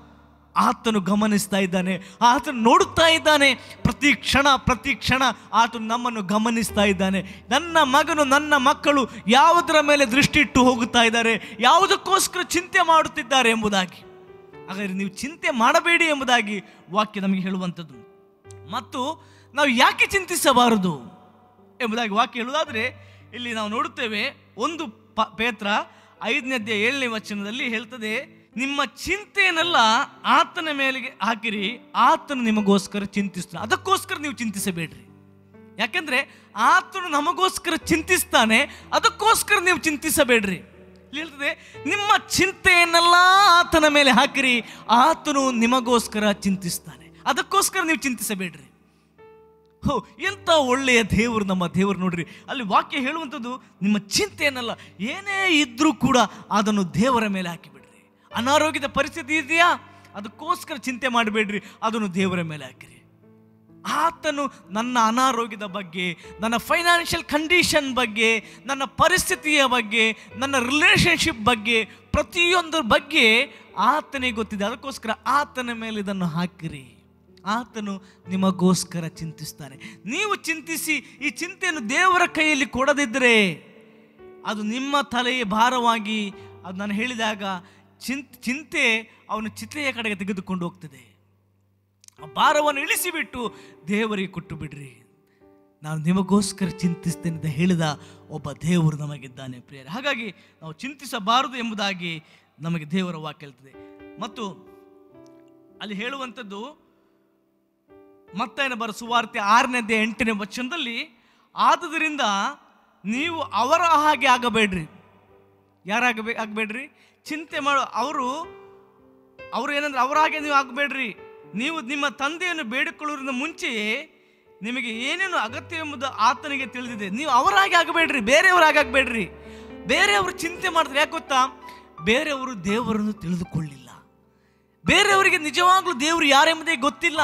ಆತನು ಗಮನಿಸ್ತಾ ಇದ್ದಾನೆ ಆತನು ನೋಡುತ್ತಾ ಇದ್ದಾನೆ ಪ್ರತಿ ಕ್ಷಣ ಪ್ರತಿ ಕ್ಷಣ ಆತನು ನಮ್ಮನ್ನು ಗಮನಿಸ್ತಾ ಇದ್ದಾನೆ ನನ್ನ ಮಗನು ನನ್ನ ಮಕ್ಕಳು ಯಾವುದರ ಮೇಲೆ ದೃಷ್ಟಿ ಇಟ್ಟು ಹೋಗುತ್ತಾ ಇದ್ದಾರೆ ಯಾವುದಕ್ಕೋಸ್ಕರ ಚಿಂತೆ ಮಾಡುತ್ತಿದ್ದಾರೆ ಎಂಬುದಾಗಿ ಹಾಗಾದರೆ ನೀವು ಚಿಂತೆ ಮಾಡಬೇಡಿ ಎಂಬುದಾಗಿ ವಾಕ್ಯ ನಮಗೆ ಹೇಳುವಂಥದ್ದು ಮತ್ತು ನಾವು ಯಾಕೆ ಚಿಂತಿಸಬಾರದು ಎಂಬುದಾಗಿ ವಾಕ್ಯ ಹೇಳುವುದಾದರೆ ಇಲ್ಲಿ ನಾವು ನೋಡುತ್ತೇವೆ ಒಂದು ಪ ಪೇತ್ರ ಐದನೇ ಅಧ್ಯಾಯ ಏಳನೇ ವಚನದಲ್ಲಿ ಹೇಳ್ತದೆ ನಿಮ್ಮ ಚಿಂತೆಯನ್ನೆಲ್ಲ ಆತನ ಮೇಲೆ ಹಾಕಿರಿ ಆತನು ನಿಮಗೋಸ್ಕರ ಚಿಂತಿಸ್ತಾನೆ ಅದಕ್ಕೋಸ್ಕರ ನೀವು ಚಿಂತಿಸಬೇಡ್ರಿ ಯಾಕೆಂದ್ರೆ ಆತನು ನಮಗೋಸ್ಕರ ಚಿಂತಿಸ್ತಾನೆ ಅದಕ್ಕೋಸ್ಕರ ನೀವು ಚಿಂತಿಸಬೇಡ್ರಿ ಇಲ್ಲಿ ಹೇಳ್ತದೆ ನಿಮ್ಮ ಚಿಂತೆಯನ್ನೆಲ್ಲ ಆತನ ಮೇಲೆ ಹಾಕಿರಿ ಆತನು ನಿಮಗೋಸ್ಕರ ಚಿಂತಿಸ್ತಾನೆ ಅದಕ್ಕೋಸ್ಕರ ನೀವು ಚಿಂತಿಸಬೇಡ್ರಿ ಹೋ ಎಂಥ ಒಳ್ಳೆಯ ದೇವರು ನಮ್ಮ ದೇವರು ನೋಡ್ರಿ ಅಲ್ಲಿ ವಾಕ್ಯ ಹೇಳುವಂಥದ್ದು ನಿಮ್ಮ ಚಿಂತೆಯನ್ನಲ್ಲ ಏನೇ ಇದ್ರೂ ಕೂಡ ಅದನ್ನು ದೇವರ ಮೇಲೆ ಹಾಕಿಬಿಡ್ರಿ ಅನಾರೋಗ್ಯದ ಪರಿಸ್ಥಿತಿ ಇದೆಯಾ ಅದಕ್ಕೋಸ್ಕರ ಚಿಂತೆ ಮಾಡಬೇಡ್ರಿ ಅದನ್ನು ದೇವರ ಮೇಲೆ ಹಾಕಿರಿ ಆತನು ನನ್ನ ಅನಾರೋಗ್ಯದ ಬಗ್ಗೆ ನನ್ನ ಫೈನಾನ್ಷಿಯಲ್ ಕಂಡೀಷನ್ ಬಗ್ಗೆ ನನ್ನ ಪರಿಸ್ಥಿತಿಯ ಬಗ್ಗೆ ನನ್ನ ರಿಲೇಷನ್ಶಿಪ್ ಬಗ್ಗೆ ಪ್ರತಿಯೊಂದರ ಬಗ್ಗೆ ಆತನಿಗೆ ಗೊತ್ತಿದೆ ಅದಕ್ಕೋಸ್ಕರ ಆತನ ಮೇಲೆ ಇದನ್ನು ಹಾಕಿರಿ ಆತನು ನಿಮಗೋಸ್ಕರ ಚಿಂತಿಸ್ತಾನೆ ನೀವು ಚಿಂತಿಸಿ ಈ ಚಿಂತೆಯನ್ನು ದೇವರ ಕೈಯಲ್ಲಿ ಕೊಡದಿದ್ದರೆ ಅದು ನಿಮ್ಮ ತಲೆಯ ಭಾರವಾಗಿ ಅದು ನಾನು ಹೇಳಿದಾಗ ಚಿಂತ್ ಚಿಂತೆ ಅವನ ಚಿತೆಯ ಕಡೆಗೆ ತೆಗೆದುಕೊಂಡು ಹೋಗ್ತದೆ ಆ ಭಾರವನ್ನು ಇಳಿಸಿಬಿಟ್ಟು ದೇವರಿಗೆ ಕೊಟ್ಟು ಬಿಡ್ರಿ ನಾನು ನಿಮಗೋಸ್ಕರ ಚಿಂತಿಸ್ತೇನೆ ಅಂತ ಹೇಳಿದ ಒಬ್ಬ ದೇವರು ನಮಗಿದ್ದಾನೆ ಪ್ರಿಯರೇ ಹಾಗಾಗಿ ನಾವು ಚಿಂತಿಸಬಾರದು ಎಂಬುದಾಗಿ ನಮಗೆ ದೇವರ ವಾಕ್ಯ ಹೇಳ್ತದೆ ಮತ್ತು ಅಲ್ಲಿ ಹೇಳುವಂಥದ್ದು ಮತ್ತೇನ ಬರ ಸುವಾರ್ತೆ ಆರನೇದೇ ಎಂಟನೇ ವಚನದಲ್ಲಿ ಆದುದರಿಂದ ನೀವು ಅವರ ಹಾಗೆ ಆಗಬೇಡ್ರಿ ಯಾರಾಗಬೇ ಆಗಬೇಡ್ರಿ ಚಿಂತೆ ಮಾಡೋ ಅವರು ಅವರು ಏನಂದ್ರೆ ಅವರ ಹಾಗೆ ನೀವು ಆಗಬೇಡ್ರಿ ನೀವು ನಿಮ್ಮ ತಂದೆಯನ್ನು ಬೇಡಿಕೊಳ್ಳೋದ್ರಿಂದ ಮುಂಚೆಯೇ ನಿಮಗೆ ಏನೇನು ಅಗತ್ಯ ಎಂಬುದು ಆತನಿಗೆ ತಿಳಿದಿದೆ ನೀವು ಅವರ ಹಾಗೆ ಆಗಬೇಡ್ರಿ ಬೇರೆಯವ್ರ ಹಾಗೆ ಆಗಬೇಡ್ರಿ ಬೇರೆಯವರು ಚಿಂತೆ ಮಾಡಿದ್ರೆ ಯಾಕೆ ಗೊತ್ತಾ ಬೇರೆಯವರು ದೇವರನ್ನು ತಿಳಿದುಕೊಳ್ಳಿಲ್ಲ ಬೇರೆಯವರಿಗೆ ನಿಜವಾಗ್ಲೂ ದೇವರು ಯಾರೆಂಬುದೇ ಗೊತ್ತಿಲ್ಲ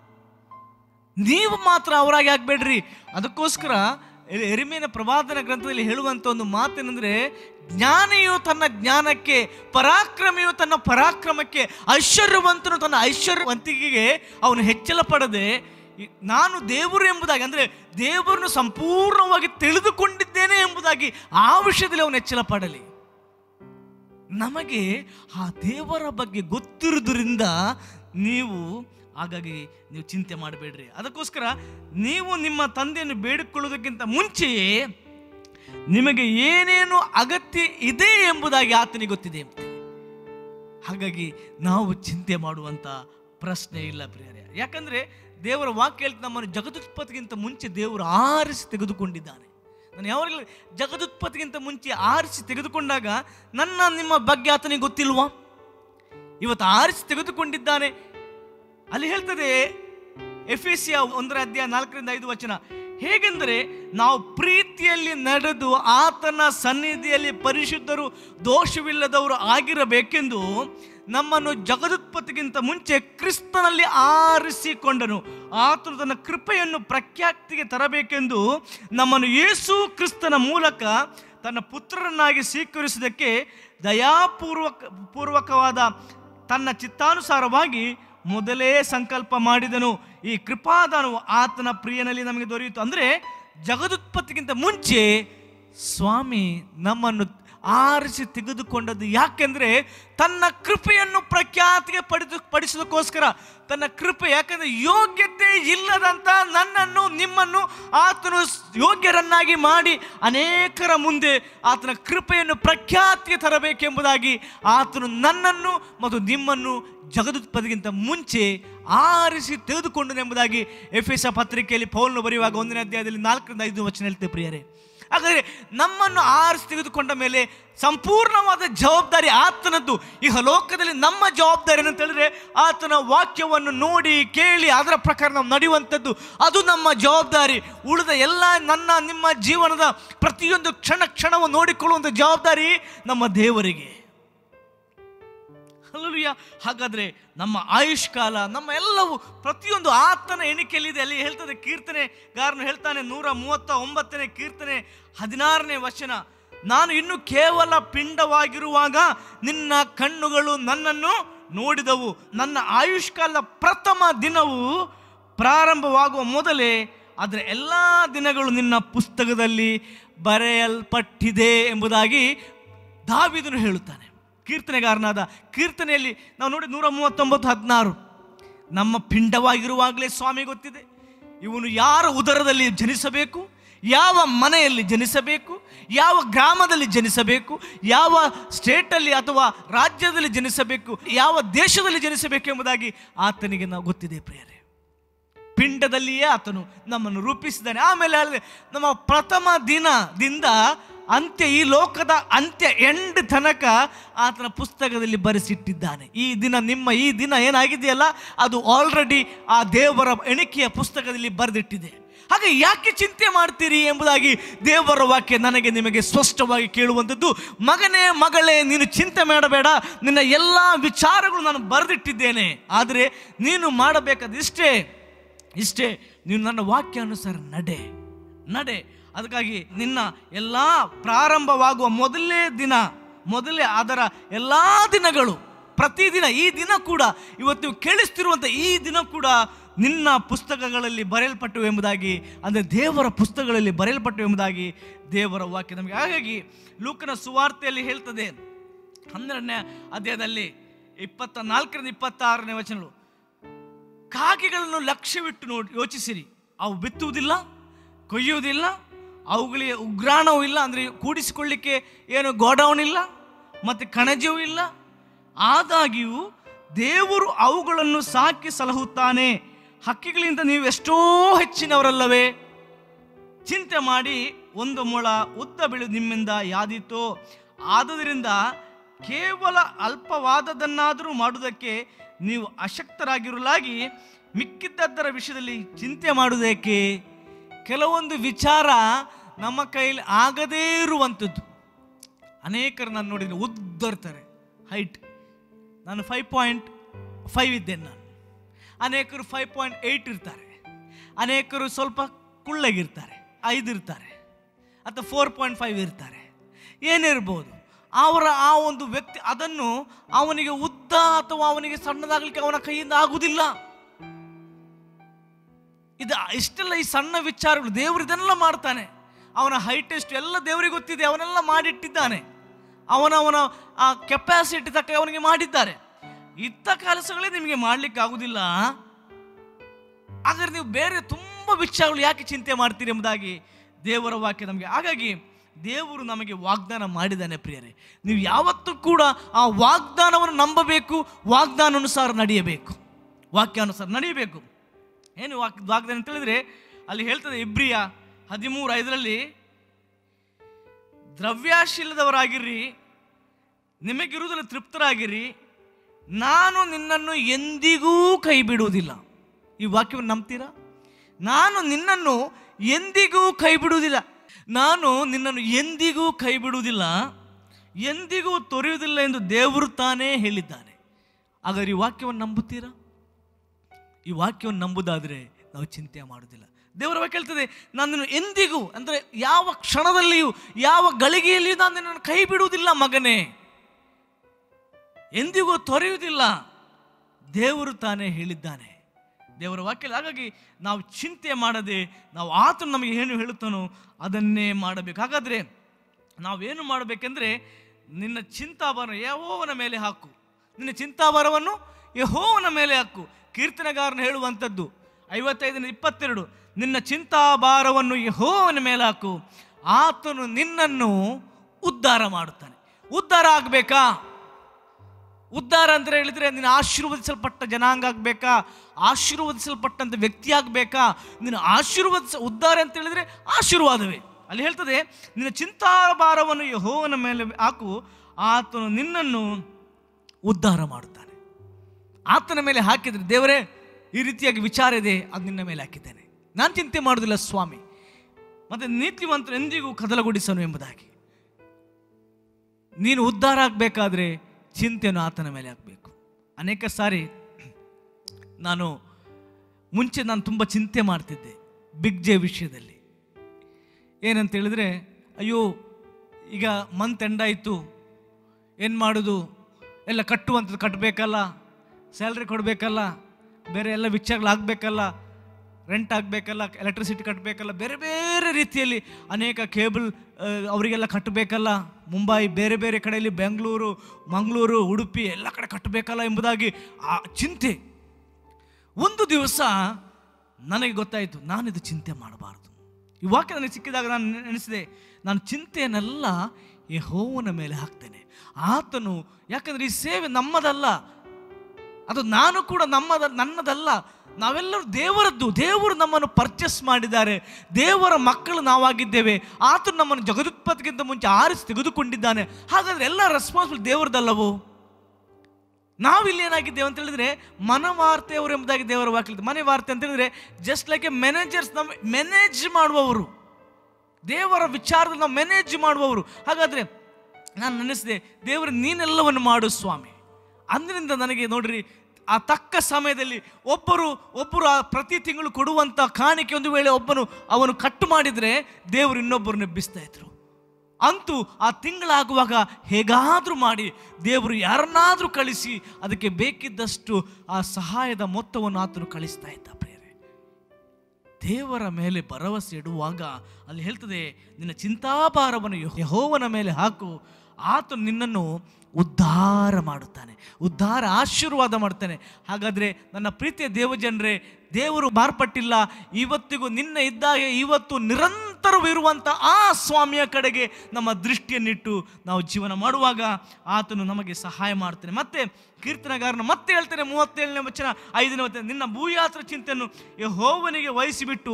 ನೀವು ಮಾತ್ರ ಅವರಾಗಿ ಆಗ್ಬೇಡ್ರಿ ಅದಕ್ಕೋಸ್ಕರ ಎ- ಎರಿಮೇನ ಪ್ರವಾದನ ಗ್ರಂಥದಲ್ಲಿ ಹೇಳುವಂಥ ಒಂದು ಮಾತೇನೆಂದ್ರೆ ಜ್ಞಾನಿಯು ತನ್ನ ಜ್ಞಾನಕ್ಕೆ ಪರಾಕ್ರಮಿಯು ತನ್ನ ಪರಾಕ್ರಮಕ್ಕೆ ಐಶ್ವರ್ಯವಂತನು ತನ್ನ ಐಶ್ವರ್ಯವಂತಿಕೆಗೆ ಅವನು ಹೆಚ್ಚಳ ಪಡದೆ ಈ- ನಾನು ದೇವರು ಎಂಬುದಾಗಿ ಅಂದರೆ ದೇವರನ್ನು ಸಂಪೂರ್ಣವಾಗಿ ತಿಳಿದುಕೊಂಡಿದ್ದೇನೆ ಎಂಬುದಾಗಿ ಆ ವಿಷಯದಲ್ಲಿ ಅವನು ಹೆಚ್ಚಳ ಪಡಲಿ ನಮಗೆ ಆ ದೇವರ ಬಗ್ಗೆ ಗೊತ್ತಿರುವುದರಿಂದ ನೀವು ಹಾಗಾಗಿ ನೀವು ಚಿಂತೆ ಮಾಡಬೇಡ್ರಿ ಅದಕ್ಕೋಸ್ಕರ ನೀವು ನಿಮ್ಮ ತಂದೆಯನ್ನು ಬೇಡಿಕೊಳ್ಳೋದಕ್ಕಿಂತ ಮುಂಚೆಯೇ ನಿಮಗೆ ಏನೇನು ಅಗತ್ಯ ಇದೆ ಎಂಬುದಾಗಿ ಆತನಿಗೆ ಗೊತ್ತಿದೆ ಎಂಬುದಾಗಿ. ಹಾಗಾಗಿ ನಾವು ಚಿಂತೆ ಮಾಡುವಂಥ ಪ್ರಶ್ನೆ ಇಲ್ಲ ಪ್ರಿಯರೇ ಯಾಕಂದ್ರೆ ದೇವರ ವಾಕ್ಯ ಹೇಳ್ತಾ ನಮ್ಮನ್ನು ಜಗದುತ್ಪತ್ತಿಗಿಂತ ಮುಂಚೆ ದೇವರು ಆರಿಸಿ ತೆಗೆದುಕೊಂಡಿದ್ದಾನೆ ನಾನು ಯಾವಾಗಲೂ ಜಗದುತ್ಪತ್ತಿಗಿಂತ ಮುಂಚೆ ಆರಿಸಿ ತೆಗೆದುಕೊಂಡಾಗ ನನ್ನ ನಿಮ್ಮ ಬಗ್ಗೆ ಆತನಿಗೆ ಗೊತ್ತಿಲ್ವಾ ಇವತ್ತು ಆರಿಸಿ ತೆಗೆದುಕೊಂಡಿದ್ದಾನೆ ಅಲ್ಲಿ ಹೇಳ್ತದೆ ಎಫಿಸಿಯ ಒಂದರ ಅಧ್ಯಾಯ ನಾಲ್ಕರಿಂದ ಐದು ವಚನ ಹೇಗೆಂದರೆ ನಾವು ಪ್ರೀತಿಯಲ್ಲಿ ನಡೆದು ಆತನ ಸನ್ನಿಧಿಯಲ್ಲಿ ಪರಿಶುದ್ಧರು ದೋಷವಿಲ್ಲದವರು ಆಗಿರಬೇಕೆಂದು ನಮ್ಮನ್ನು ಜಗದುತ್ಪತ್ತಿಗಿಂತ ಮುಂಚೆ ಕ್ರಿಸ್ತನಲ್ಲಿ ಆರಿಸಿಕೊಂಡನು ಆತನು ತನ್ನ ಕೃಪೆಯನ್ನು ಪ್ರಖ್ಯಾತಿಗೆ ತರಬೇಕೆಂದು ನಮ್ಮನ್ನು ಯೇಸು ಕ್ರಿಸ್ತನ ಮೂಲಕ ತನ್ನ ಪುತ್ರರನ್ನಾಗಿ ಸ್ವೀಕರಿಸುವುದಕ್ಕೆ ದಯಾಪೂರ್ವಕ ಪೂರ್ವಕವಾದ ತನ್ನ ಚಿತ್ತಾನುಸಾರವಾಗಿ ಮೊದಲೇ ಸಂಕಲ್ಪ ಮಾಡಿದನು ಈ ಕೃಪಾದಾನವು ಆತನ ಪ್ರಿಯನಲ್ಲಿ ನಮಗೆ ದೊರೆಯಿತು ಅಂದರೆ ಜಗದುತ್ಪತ್ತಿಗಿಂತ ಮುಂಚೆ ಸ್ವಾಮಿ ನಮ್ಮನ್ನು ಆರಿಸಿ ತೆಗೆದುಕೊಂಡದ್ದು ಯಾಕೆಂದ್ರೆ ತನ್ನ ಕೃಪೆಯನ್ನು ಪ್ರಖ್ಯಾತಿಗೆ ಪಡೆದು ಪಡಿಸೋದಕ್ಕೋಸ್ಕರ ತನ್ನ ಕೃಪೆ ಯಾಕಂದ್ರೆ ಯೋಗ್ಯತೆ ಇಲ್ಲದಂತ ನನ್ನನ್ನು ನಿಮ್ಮನ್ನು ಆತನು ಸ್- ಯೋಗ್ಯರನ್ನಾಗಿ ಮಾಡಿ ಅನೇಕರ ಮುಂದೆ ಆತನ ಕೃಪೆಯನ್ನು ಪ್ರಖ್ಯಾತಿಗೆ ತರಬೇಕೆಂಬುದಾಗಿ ಆತನು ನನ್ನನ್ನು ಮತ್ತು ನಿಮ್ಮನ್ನು ಜಗದುತ್ಪತ್ತಿಗಿಂತ ಮುಂಚೆ ಆರಿಸಿ ತೆಗೆದುಕೊಂಡನೆಂಬುದಾಗಿ ಎಫ್ ಎಸ್ ಪತ್ರಿಕೆಯಲ್ಲಿ ಪೌಲ್ನು ಬರೆಯುವಾಗ ಒಂದನೇ ಅಧ್ಯಾಯದಲ್ಲಿ ನಾಲ್ಕರಿಂದ ಐದು ವಚನ ಹೇಳ್ತೇವೆ ಪ್ರಿಯರೇ ಹಾಗಾದರೆ ನಮ್ಮನ್ನು ಆರಿಸಿ ತೆಗೆದುಕೊಂಡ ಮೇಲೆ ಸಂಪೂರ್ಣವಾದ ಜವಾಬ್ದಾರಿ ಆತನದ್ದು ಈ ಲೋಕದಲ್ಲಿ ನಮ್ಮ ಜವಾಬ್ದಾರಿ ಏನಂತ ಹೇಳಿದ್ರೆ ಆತನ ವಾಕ್ಯವನ್ನು ನೋಡಿ ಕೇಳಿ ಅದರ ಪ್ರಕಾರ ನಾವು ನಡೆಯುವಂಥದ್ದು ಅದು ನಮ್ಮ ಜವಾಬ್ದಾರಿ ಉಳಿದ ಎಲ್ಲ ನನ್ನ ನಿಮ್ಮ ಜೀವನದ ಪ್ರತಿಯೊಂದು ಕ್ಷಣ ಕ್ಷಣವನ್ನು ನೋಡಿಕೊಳ್ಳುವಂಥ ಜವಾಬ್ದಾರಿ ನಮ್ಮ ದೇವರಿಗೆ ಹಲ್ಲುಯ್ಯ ಹಾಗಾದ್ರೆ ನಮ್ಮ ಆಯುಷ್ಕಾಲ ನಮ್ಮ ಎಲ್ಲವೂ ಪ್ರತಿಯೊಂದು ಆತನ ಎಣಿಕೆಯಲ್ಲಿದೆ ಅಲ್ಲಿ ಹೇಳ್ತದೆ ಕೀರ್ತನೆಗಾರನು ಹೇಳ್ತಾನೆ ನೂರ ಮೂವತ್ತ ಒಂಬತ್ತನೇ ಕೀರ್ತನೆ ಹದಿನಾರನೇ ವಚನ ನಾನು ಇನ್ನು ಕೇವಲ ಪಿಂಡವಾಗಿರುವಾಗ ನಿನ್ನ ಕಣ್ಣುಗಳು ನನ್ನನ್ನು ನೋಡಿದವು ನನ್ನ ಆಯುಷ್ಕಾಲ ಪ್ರಥಮ ದಿನವು ಪ್ರಾರಂಭವಾಗುವ ಮೊದಲೇ ಅದರ ಎಲ್ಲ ದಿನಗಳು ನಿನ್ನ ಪುಸ್ತಕದಲ್ಲಿ ಬರೆಯಲ್ಪಟ್ಟಿದೆ ಎಂಬುದಾಗಿ ದಾವಿದನು ಹೇಳುತ್ತಾನೆ ಕೀರ್ತನೆಗಾರನಾದ ಕೀರ್ತನೆಯಲ್ಲಿ ನಾವು ನೋಡಿ ನೂರ ಮೂವತ್ತೊಂಬತ್ತು ಹದಿನಾರು ನಮ್ಮ ಪಿಂಡವಾಗಿರುವಾಗಲೇ ಸ್ವಾಮಿ ಗೊತ್ತಿದೆ ಇವನು ಯಾರ ಉದರದಲ್ಲಿ ಜನಿಸಬೇಕು ಯಾವ ಮನೆಯಲ್ಲಿ ಜನಿಸಬೇಕು ಯಾವ ಗ್ರಾಮದಲ್ಲಿ ಜನಿಸಬೇಕು ಯಾವ ಸ್ಟೇಟಲ್ಲಿ ಅಥವಾ ರಾಜ್ಯದಲ್ಲಿ ಜನಿಸಬೇಕು ಯಾವ ದೇಶದಲ್ಲಿ ಜನಿಸಬೇಕು ಎಂಬುದಾಗಿ ಆತನಿಗೆ ನಾವು ಗೊತ್ತಿದೆ ಪ್ರಿಯರೇ ಪಿಂಡದಲ್ಲಿಯೇ ಆತನು ನಮ್ಮನ್ನು ರೂಪಿಸಿದ್ದಾನೆ ಆಮೇಲೆ ಹೇಳಿದೆ ನಮ್ಮ ಪ್ರಥಮ ದಿನದಿಂದ ಅಂತ್ಯ ಈ ಲೋಕದ ಅಂತ್ಯ ಎಂಡ್ ತನಕ ಆತನ ಪುಸ್ತಕದಲ್ಲಿ ಬರೆಸಿಟ್ಟಿದ್ದಾನೆ ಈ ದಿನ ನಿಮ್ಮ ಈ ದಿನ ಏನಾಗಿದೆಯಲ್ಲ ಅದು ಆಲ್ರೆಡಿ ಆ ದೇವರ ಎಣಿಕೆಯ ಪುಸ್ತಕದಲ್ಲಿ ಬರೆದಿಟ್ಟಿದೆ ಹಾಗೆ ಯಾಕೆ ಚಿಂತೆ ಮಾಡ್ತೀರಿ ಎಂಬುದಾಗಿ ದೇವರ ವಾಕ್ಯ ನನಗೆ ನಿಮಗೆ ಸ್ಪಷ್ಟವಾಗಿ ಕೇಳುವಂಥದ್ದು ಮಗನೇ ಮಗಳೇ ನೀನು ಚಿಂತೆ ಮಾಡಬೇಡ ನಿನ್ನ ಎಲ್ಲ ವಿಚಾರಗಳು ನಾನು ಬರೆದಿಟ್ಟಿದ್ದೇನೆ ಆದರೆ ನೀನು ಮಾಡಬೇಕಾದ ಇಷ್ಟೇ ಇಷ್ಟೇ ನೀನು ನನ್ನ ವಾಕ್ಯಾನುಸಾರ ನಡೆ ನಡೆ ಅದಕ್ಕಾಗಿ ನಿನ್ನ ಎಲ್ಲ ಪ್ರಾರಂಭವಾಗುವ ಮೊದಲನೇ ದಿನ ಮೊದಲೇ ಅದರ ಎಲ್ಲ ದಿನಗಳು ಪ್ರತಿದಿನ ಈ ದಿನ ಕೂಡ ಇವತ್ತು ನೀವು ಕೇಳಿಸ್ತಿರುವಂಥ ಈ ದಿನ ಕೂಡ ನಿನ್ನ ಪುಸ್ತಕಗಳಲ್ಲಿ ಬರೆಯಲ್ಪಟ್ಟು ಎಂಬುದಾಗಿ ಅಂದರೆ ದೇವರ ಪುಸ್ತಕಗಳಲ್ಲಿ ಬರೆಯಲ್ಪಟ್ಟು ಎಂಬುದಾಗಿ ದೇವರ ವಾಕ್ಯ ನಮಗೆ ಹಾಗಾಗಿ ಲೂಕನ ಸುವಾರ್ತೆಯಲ್ಲಿ ಹೇಳ್ತದೆ ಹನ್ನೆರಡನೇ ಅಧ್ಯಾಯದಲ್ಲಿ ಇಪ್ಪತ್ತ ನಾಲ್ಕರಿಂದ ಇಪ್ಪತ್ತಾರನೇ ವಚನಗಳು ಕಾಗೆಗಳನ್ನು ಲಕ್ಷ್ಯವಿಟ್ಟು ನೋಡಿ ಯೋಚಿಸಿರಿ ಅವು ಬಿತ್ತುವುದಿಲ್ಲ ಕೊಯ್ಯುವುದಿಲ್ಲ ಅವುಗಳಿಗೆ ಉಗ್ರಾಣವೂ ಇಲ್ಲ ಅಂದರೆ ಕೂಡಿಸಿಕೊಳ್ಳಿಕ್ಕೆ ಏನು ಗೋಡೌನ್ ಇಲ್ಲ ಮತ್ತು ಕಣಜವೂ ಇಲ್ಲ ಆದಾಗ್ಯೂ ದೇವರು ಅವುಗಳನ್ನು ಸಾಕಿ ಸಲಹುತ್ತಾನೆ ಹಕ್ಕಿಗಳಿಂದ ನೀವು ಎಷ್ಟೋ ಹೆಚ್ಚಿನವರಲ್ಲವೇ ಚಿಂತೆ ಮಾಡಿ ಒಂದು ಮೊಳ ಉದ್ದ ಬೆಳೆದು ನಿಮ್ಮಿಂದ ಯಾದೀತೋ ಆದುದರಿಂದ ಕೇವಲ ಅಲ್ಪವಾದದನ್ನಾದರೂ ಮಾಡುವುದಕ್ಕೆ ನೀವು ಅಶಕ್ತರಾಗಿರಲಾಗಿ ಮಿಕ್ಕಿದ್ದದ್ದರ ವಿಷಯದಲ್ಲಿ ಚಿಂತೆ ಮಾಡುವುದಕ್ಕೆ ಕೆಲವೊಂದು ವಿಚಾರ ನಮ್ಮ ಕೈಲಿ ಆಗದೇ ಇರುವಂಥದ್ದು ಅನೇಕರು ನಾನು ನೋಡಿದ್ರೆ ಉದ್ದ ಇರ್ತಾರೆ ಹೈಟ್ ನಾನು ಫೈವ್ ಪಾಯಿಂಟ್ ಫೈವ್ ಇದ್ದೇನೆ ನಾನು ಅನೇಕರು ಫೈವ್ ಪಾಯಿಂಟ್ ಏಯ್ಟ್ ಇರ್ತಾರೆ ಅನೇಕರು ಸ್ವಲ್ಪ ಕುಳ್ಳಗಿರ್ತಾರೆ ಐದು ಇರ್ತಾರೆ ಅಥವಾ ಫೋರ್ ಪಾಯಿಂಟ್ ಫೈವ್ ಇರ್ತಾರೆ ಏನಿರ್ಬೋದು ಅವರ ಆ ಒಂದು ವ್ಯಕ್ತಿ ಅದನ್ನು ಅವನಿಗೆ ಉದ್ದ ಅಥವಾ ಅವನಿಗೆ ಸಣ್ಣದಾಗಲಿಕ್ಕೆ ಅವನ ಕೈಯಿಂದ ಆಗುವುದಿಲ್ಲ ಇದು ಇಷ್ಟೆಲ್ಲ ಈ ಸಣ್ಣ ವಿಚಾರಗಳು ದೇವರು ಇದನ್ನೆಲ್ಲ ಮಾಡ್ತಾನೆ ಅವನ ಹೈಟ್ ಎಷ್ಟು ಎಲ್ಲ ದೇವರಿಗೆ ಗೊತ್ತಿದೆ ಅವನೆಲ್ಲ ಮಾಡಿಟ್ಟಿದ್ದಾನೆ ಅವನವನ ಆ ಕೆಪಾಸಿಟಿ ತಕ್ಕ ಅವನಿಗೆ ಮಾಡಿದ್ದಾರೆ ಇತ್ತ ಕೆಲಸಗಳೇ ನಿಮಗೆ ಮಾಡ್ಲಿಕ್ಕೆ ಆಗುದಿಲ್ಲ ಹಾಗಾದ್ರೆ ನೀವು ಬೇರೆ ತುಂಬ ವಿಚಾರಗಳು ಯಾಕೆ ಚಿಂತೆ ಮಾಡ್ತೀರಿ ಎಂಬುದಾಗಿ ದೇವರ ವಾಕ್ಯ ನಮಗೆ ಹಾಗಾಗಿ ದೇವರು ನಮಗೆ ವಾಗ್ದಾನ ಮಾಡಿದ್ದಾನೆ ಪ್ರಿಯರೇ ನೀವು ಯಾವತ್ತೂ ಕೂಡ ಆ ವಾಗ್ದಾನವನ್ನು ನಂಬಬೇಕು ವಾಗ್ದಾನಾನುಸಾರ ನಡೆಯಬೇಕು ವಾಕ್ಯಾನುಸಾರ ನಡೆಯಬೇಕು ಏನು ವಾಕ್ ವಾಗ್ದಾನ ಅಂತ ಹೇಳಿದ್ರೆ ಅಲ್ಲಿ ಹೇಳ್ತದೆ ಇಬ್ರಿಯ ಹದಿಮೂರು ಐದರಲ್ಲಿ ದ್ರವ್ಯಾಶೀಲದವರಾಗಿರ್ರಿ ನಿಮಗಿರುವುದರಲ್ಲಿ ತೃಪ್ತರಾಗಿರಿ ನಾನು ನಿನ್ನನ್ನು ಎಂದಿಗೂ ಕೈ ಬಿಡುವುದಿಲ್ಲ ಈ ವಾಕ್ಯವನ್ನು ನಂಬ್ತೀರಾ ನಾನು ನಿನ್ನನ್ನು ಎಂದಿಗೂ ಕೈ ಬಿಡುವುದಿಲ್ಲ ನಾನು ನಿನ್ನನ್ನು ಎಂದಿಗೂ ಕೈ ಬಿಡುವುದಿಲ್ಲ ಎಂದಿಗೂ ತೊರೆಯುವುದಿಲ್ಲ ಎಂದು ದೇವರು ತಾನೇ ಹೇಳಿದ್ದಾನೆ ಹಾಗಾದ್ರೆ ಈ ವಾಕ್ಯವನ್ನು ನಂಬುತ್ತೀರಾ ಈ ವಾಕ್ಯವನ್ನು ನಂಬುದಾದರೆ ನಾವು ಚಿಂತೆ ಮಾಡುವುದಿಲ್ಲ ದೇವರ ವಾಕ್ಯ ಹೇಳ್ತದೆ ನಾನು ನಿನ್ನನ್ನು ಎಂದಿಗೂ ಅಂದರೆ ಯಾವ ಕ್ಷಣದಲ್ಲಿಯೂ ಯಾವ ಗಳಿಗೆಯಲ್ಲಿಯೂ ನಾನು ನಿನ್ನನ್ನು ಕೈ ಬಿಡುವುದಿಲ್ಲ ಮಗನೇ ಎಂದಿಗೂ ತೊರೆಯುವುದಿಲ್ಲ ದೇವರು ತಾನೇ ಹೇಳಿದ್ದಾನೆ ದೇವರ ವಾಕ್ಯ ಹಾಗಾಗಿ ನಾವು ಚಿಂತೆ ಮಾಡದೆ ನಾವು ಆತನು ನಮಗೆ ಏನು ಹೇಳುತ್ತಾನೋ ಅದನ್ನೇ ಮಾಡಬೇಕು ಹಾಗಾದರೆ ನಾವೇನು ಮಾಡಬೇಕೆಂದ್ರೆ ನಿನ್ನ ಚಿಂತಾಭಾರ ಯಹೋವನ ಮೇಲೆ ಹಾಕು ನಿನ್ನ ಚಿಂತಾಭಾರವನ್ನು ಯಹೋವನ ಮೇಲೆ ಹಾಕು ಕೀರ್ತನೆಗಾರನು ಹೇಳುವಂಥದ್ದು ಐವತ್ತೈದನೇ ಇಪ್ಪತ್ತೆರಡು ನಿನ್ನ ಚಿಂತಾಭಾರವನ್ನು ಯಹೋವನ ಮೇಲೆ ಹಾಕು ಆತನು ನಿನ್ನನ್ನು ಉದ್ಧಾರ ಮಾಡುತ್ತಾನೆ ಉದ್ಧಾರ ಆಗಬೇಕಾ ಉದ್ಧಾರ ಅಂತ ಹೇಳಿದ್ರೆ ನೀನು ಆಶೀರ್ವದಿಸಲ್ಪಟ್ಟ ಜನಾಂಗ ಆಗಬೇಕಾ ಆಶೀರ್ವದಿಸಲ್ಪಟ್ಟಂಥ ವ್ಯಕ್ತಿ ಆಗಬೇಕಾ ನೀನು ಆಶೀರ್ವದಿಸ ಉದ್ಧಾರ ಅಂತ ಹೇಳಿದ್ರೆ ಆಶೀರ್ವಾದವೇ ಅಲ್ಲಿ ಹೇಳ್ತದೆ ನಿನ್ನ ಚಿಂತಾಭಾರವನ್ನು ಯಹೋವನ ಮೇಲೆ ಹಾಕು ಆತನು ನಿನ್ನನ್ನು ಉದ್ಧಾರ ಮಾಡುತ್ತಾನೆ ಆತನ ಮೇಲೆ ಹಾಕಿದರೆ ದೇವರೇ ಈ ರೀತಿಯಾಗಿ ವಿಚಾರ ಇದೆ ಅದು ನಿನ್ನ ಮೇಲೆ ಹಾಕಿದ್ದೇನೆ ನಾನು ಚಿಂತೆ ಮಾಡೋದಿಲ್ಲ ಸ್ವಾಮಿ ಮತ್ತು ನೀತಿವಂತರು ಎಂದಿಗೂ ಕದಲಗೊಡಿಸನು ಎಂಬುದಾಗಿ ನೀನು ಉದ್ಧಾರ ಆಗಬೇಕಾದ್ರೆ ಚಿಂತೆಯನ್ನು ಆತನ ಮೇಲೆ ಹಾಕಬೇಕು ಅನೇಕ ಸಾರಿ ನಾನು ಮುಂಚೆ ನಾನು ತುಂಬ ಚಿಂತೆ ಮಾಡ್ತಿದ್ದೆ ಬಿಗ್ ಜೆ ವಿಷಯದಲ್ಲಿ ಏನಂತ ಹೇಳಿದ್ರೆ ಅಯ್ಯೋ ಈಗ ಮಂತ್ ಎಂಡ್ ಆಯಿತು ಏನು ಮಾಡೋದು ಎಲ್ಲ ಕಟ್ಟುವಂಥದ್ದು ಕಟ್ಟಬೇಕಲ್ಲ ಸ್ಯಾಲ್ರಿ ಕೊಡಬೇಕಲ್ಲ ಬೇರೆ ಎಲ್ಲ ವಿಚಾರಗಳಾಗಬೇಕಲ್ಲ ರೆಂಟ್ ಆಗಬೇಕಲ್ಲ ಎಲೆಕ್ಟ್ರಿಸಿಟಿ ಕಟ್ಟಬೇಕಲ್ಲ ಬೇರೆ ಬೇರೆ ರೀತಿಯಲ್ಲಿ ಅನೇಕ ಕೇಬಲ್ ಅವರಿಗೆಲ್ಲ ಕಟ್ಟಬೇಕಲ್ಲ ಮುಂಬೈ ಬೇರೆ ಬೇರೆ ಕಡೆಯಲ್ಲಿ ಬೆಂಗಳೂರು ಮಂಗಳೂರು ಉಡುಪಿ ಎಲ್ಲ ಕಡೆ ಕಟ್ಟಬೇಕಲ್ಲ ಎಂಬುದಾಗಿ ಆ ಚಿಂತೆ ಒಂದು ದಿವಸ ನನಗೆ ಗೊತ್ತಾಯಿತು ನಾನಿದು ಚಿಂತೆ ಮಾಡಬಾರ್ದು ಈ ವಾಕ್ಯ ನನಗೆ ಸಿಕ್ಕಿದಾಗ ನಾನು ನೆನೆಸಿದೆ ನಾನು ಚಿಂತೆಯನ್ನೆಲ್ಲ ಯೆಹೋವನ ಮೇಲೆ ಹಾಕ್ತೇನೆ ಆತನು ಯಾಕಂದರೆ ಈ ಸೇವೆ ನಮ್ಮದಲ್ಲ ಅದು ನಾನು ಕೂಡ ನಮ್ಮದ ನನ್ನದಲ್ಲ ನಾವೆಲ್ಲರೂ ದೇವರದ್ದು ದೇವರು ನಮ್ಮನ್ನು ಪರ್ಚೇಸ್ ಮಾಡಿದ್ದಾರೆ ದೇವರ ಮಕ್ಕಳು ನಾವಾಗಿದ್ದೇವೆ ಆತನು ನಮ್ಮನ್ನು ಜಗದುತ್ಪತ್ತಿಗಿಂತ ಮುಂಚೆ ಆರಿಸಿ ತೆಗೆದುಕೊಂಡಿದ್ದಾನೆ ಹಾಗಾದ್ರೆ ಎಲ್ಲ ರೆಸ್ಪಾನ್ಸಿಬಲ್ ದೇವರದಲ್ಲವೋ ನಾವಿಲ್ಲಿ ಏನಾಗಿದ್ದೇವೆ ಅಂತ ಹೇಳಿದ್ರೆ ಮನವಾರ್ತೆಯವರು ಎಂಬುದಾಗಿ ದೇವರ ವಾಕ್ಯ ಮನೆ ವಾರ್ತೆ ಅಂತ ಹೇಳಿದ್ರೆ ಜಸ್ಟ್ ಲೈಕ್ ಎ ಮ್ಯಾನೇಜರ್ಸ್ ನಮ್ಮ ಮ್ಯಾನೇಜ್ ಮಾಡುವವರು ದೇವರ ವಿಚಾರದಲ್ಲಿ ನಾವು ಮ್ಯಾನೇಜ್ ಮಾಡುವವರು ಹಾಗಾದರೆ ನಾನು ನೆನೆಸಿದೆ ದೇವರು ನೀನೆಲ್ಲವನ್ನು ಮಾಡು ಸ್ವಾಮಿ ಅಂದಿನಿಂದ ನನಗೆ ನೋಡ್ರಿ ಆ ತಕ್ಕ ಸಮಯದಲ್ಲಿ ಒಬ್ಬರು ಒಬ್ಬರು ಆ ಪ್ರತಿ ತಿಂಗಳು ಕೊಡುವಂಥ ಕಾಣಿಕೆ ಒಂದು ವೇಳೆ ಒಬ್ಬನು ಅವನು ಕಟ್ಟು ಮಾಡಿದರೆ ದೇವರು ಇನ್ನೊಬ್ಬರನ್ನ ಎಬ್ಬಿಸ್ತಾ ಇದ್ರು ಅಂತೂ ಆ ತಿಂಗಳಾಗುವಾಗ ಹೇಗಾದರೂ ಮಾಡಿ ದೇವರು ಯಾರನ್ನಾದರೂ ಕಳಿಸಿ ಅದಕ್ಕೆ ಬೇಕಿದ್ದಷ್ಟು ಆ ಸಹಾಯದ ಮೊತ್ತವನ್ನು ಆತನು ಕಳಿಸ್ತಾ ಇದ್ದ ಪ್ರೇರೆ ದೇವರ ಮೇಲೆ ಭರವಸೆ ಇಡುವಾಗ ಅಲ್ಲಿ ಹೇಳ್ತದೆ ನಿನ್ನ ಚಿಂತಾಭಾರವನ್ನು ಯೆಹೋ- ಯೆಹೋವನ ಮೇಲೆ ಹಾಕು ಆತನು ನಿನ್ನನ್ನು ಉದ್ಧಾರ ಮಾಡುತ್ತಾನೆ ಉದ್ಧಾರ ಆಶೀರ್ವಾದ ಮಾಡ್ತಾನೆ ಹಾಗಾದರೆ ನನ್ನ ಪ್ರೀತಿಯ ದೇವಜನರೇ ದೇವರು ಮಾರ್ಪಟ್ಟಿಲ್ಲ ಇವತ್ತಿಗೂ ನಿನ್ನೆ ಇದ್ದಾಗ ಇವತ್ತು ನಿರಂತರವಿರುವಂಥ ಆ ಸ್ವಾಮಿಯ ಕಡೆಗೆ ನಮ್ಮ ದೃಷ್ಟಿಯನ್ನಿಟ್ಟು ನಾವು ಜೀವನ ಮಾಡುವಾಗ ಆತನು ನಮಗೆ ಸಹಾಯ ಮಾಡ್ತಾನೆ ಮತ್ತೆ ಕೀರ್ತನಗಾರನು ಮತ್ತೆ ಹೇಳ್ತಾನೆ ಮೂವತ್ತೇಳನೇ ವಚನ ಐದನೇ ವಚನ ನಿನ್ನ ಭೂಯಾತ್ರ ಚಿಂತೆಯನ್ನು ಯೆಹೋವನಿಗೆ ವಹಿಸಿಬಿಟ್ಟು